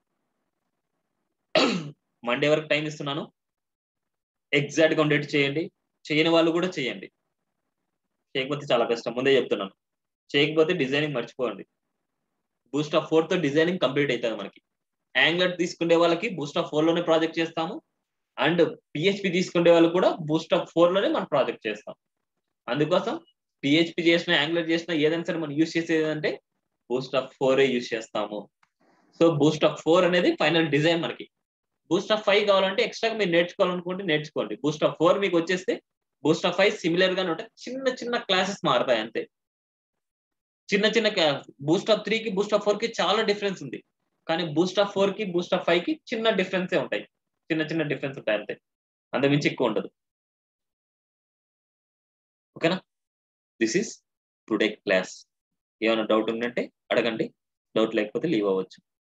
మండే వరకు టైం ఇస్తున్నాను ఎగ్జాక్ట్ గా ఉండేట్టు చేయండి చేయని వాళ్ళు కూడా చేయండి చేయకపోతే చాలా కష్టం ముందే చెప్తున్నాను చేయకపోతే డిజైనింగ్ మర్చిపోండి బూస్ట్ ఆఫ్ ఫోర్ తో డిజైనింగ్ కంప్లీట్ అవుతుంది మనకి యాంగ్లర్ తీసుకునే వాళ్ళకి బూస్ట్ ఆఫ్ ఫోర్ లోనే ప్రాజెక్ట్ చేస్తాము అండ్ పిహెచ్పి తీసుకునే వాళ్ళు కూడా బూస్ట్ ఆఫ్ ఫోర్ లోనే మనం ప్రాజెక్ట్ చేస్తాం అందుకోసం పిహెచ్పి చేసిన యాంగ్లర్ చేసిన ఏదైనా సరే మనం యూస్ చేసేది అంటే బూస్ట్ ఆఫ్ ఫోర్ యూస్ చేస్తాము సో బూస్ట్ ఆఫ్ ఫోర్ అనేది ఫైనల్ డిజైన్ మనకి బూస్ట్ ఆఫ్ ఫైవ్ కావాలంటే ఎక్స్ట్రా మీరు నేర్చుకోవాలనుకుంటే నేర్చుకోండి బూస్ట్ ఆఫ్ ఫోర్ మీకు వచ్చేస్తే బూస్ట్ ఆఫ్ ఫైవ్ సిమిలర్ గానే ఉంటాయి చిన్న చిన్న క్లాసెస్ మారుతాయి అంతే చిన్న చిన్న బూస్ట్ ఆఫ్ త్రీ కి బూస్ట్ ఆఫ్ ఫోర్ కి చాలా డిఫరెన్స్ ఉంది కానీ బూస్ట్ ఆఫ్ ఫోర్ కి బూస్ట్ ఆఫ్ ఫైవ్ కి చిన్న డిఫరెన్సే ఉంటాయి చిన్న చిన్న డిఫరెన్స్ ఉంటాయి అంతే అంతమించి ఎక్కువ ఉండదు ఓకేనా దిస్ ఈస్ టుడే క్లాస్ ఏమైనా డౌట్ ఉందంటే అడగండి డౌట్ లేకపోతే లీవ్ అవ్వచ్చు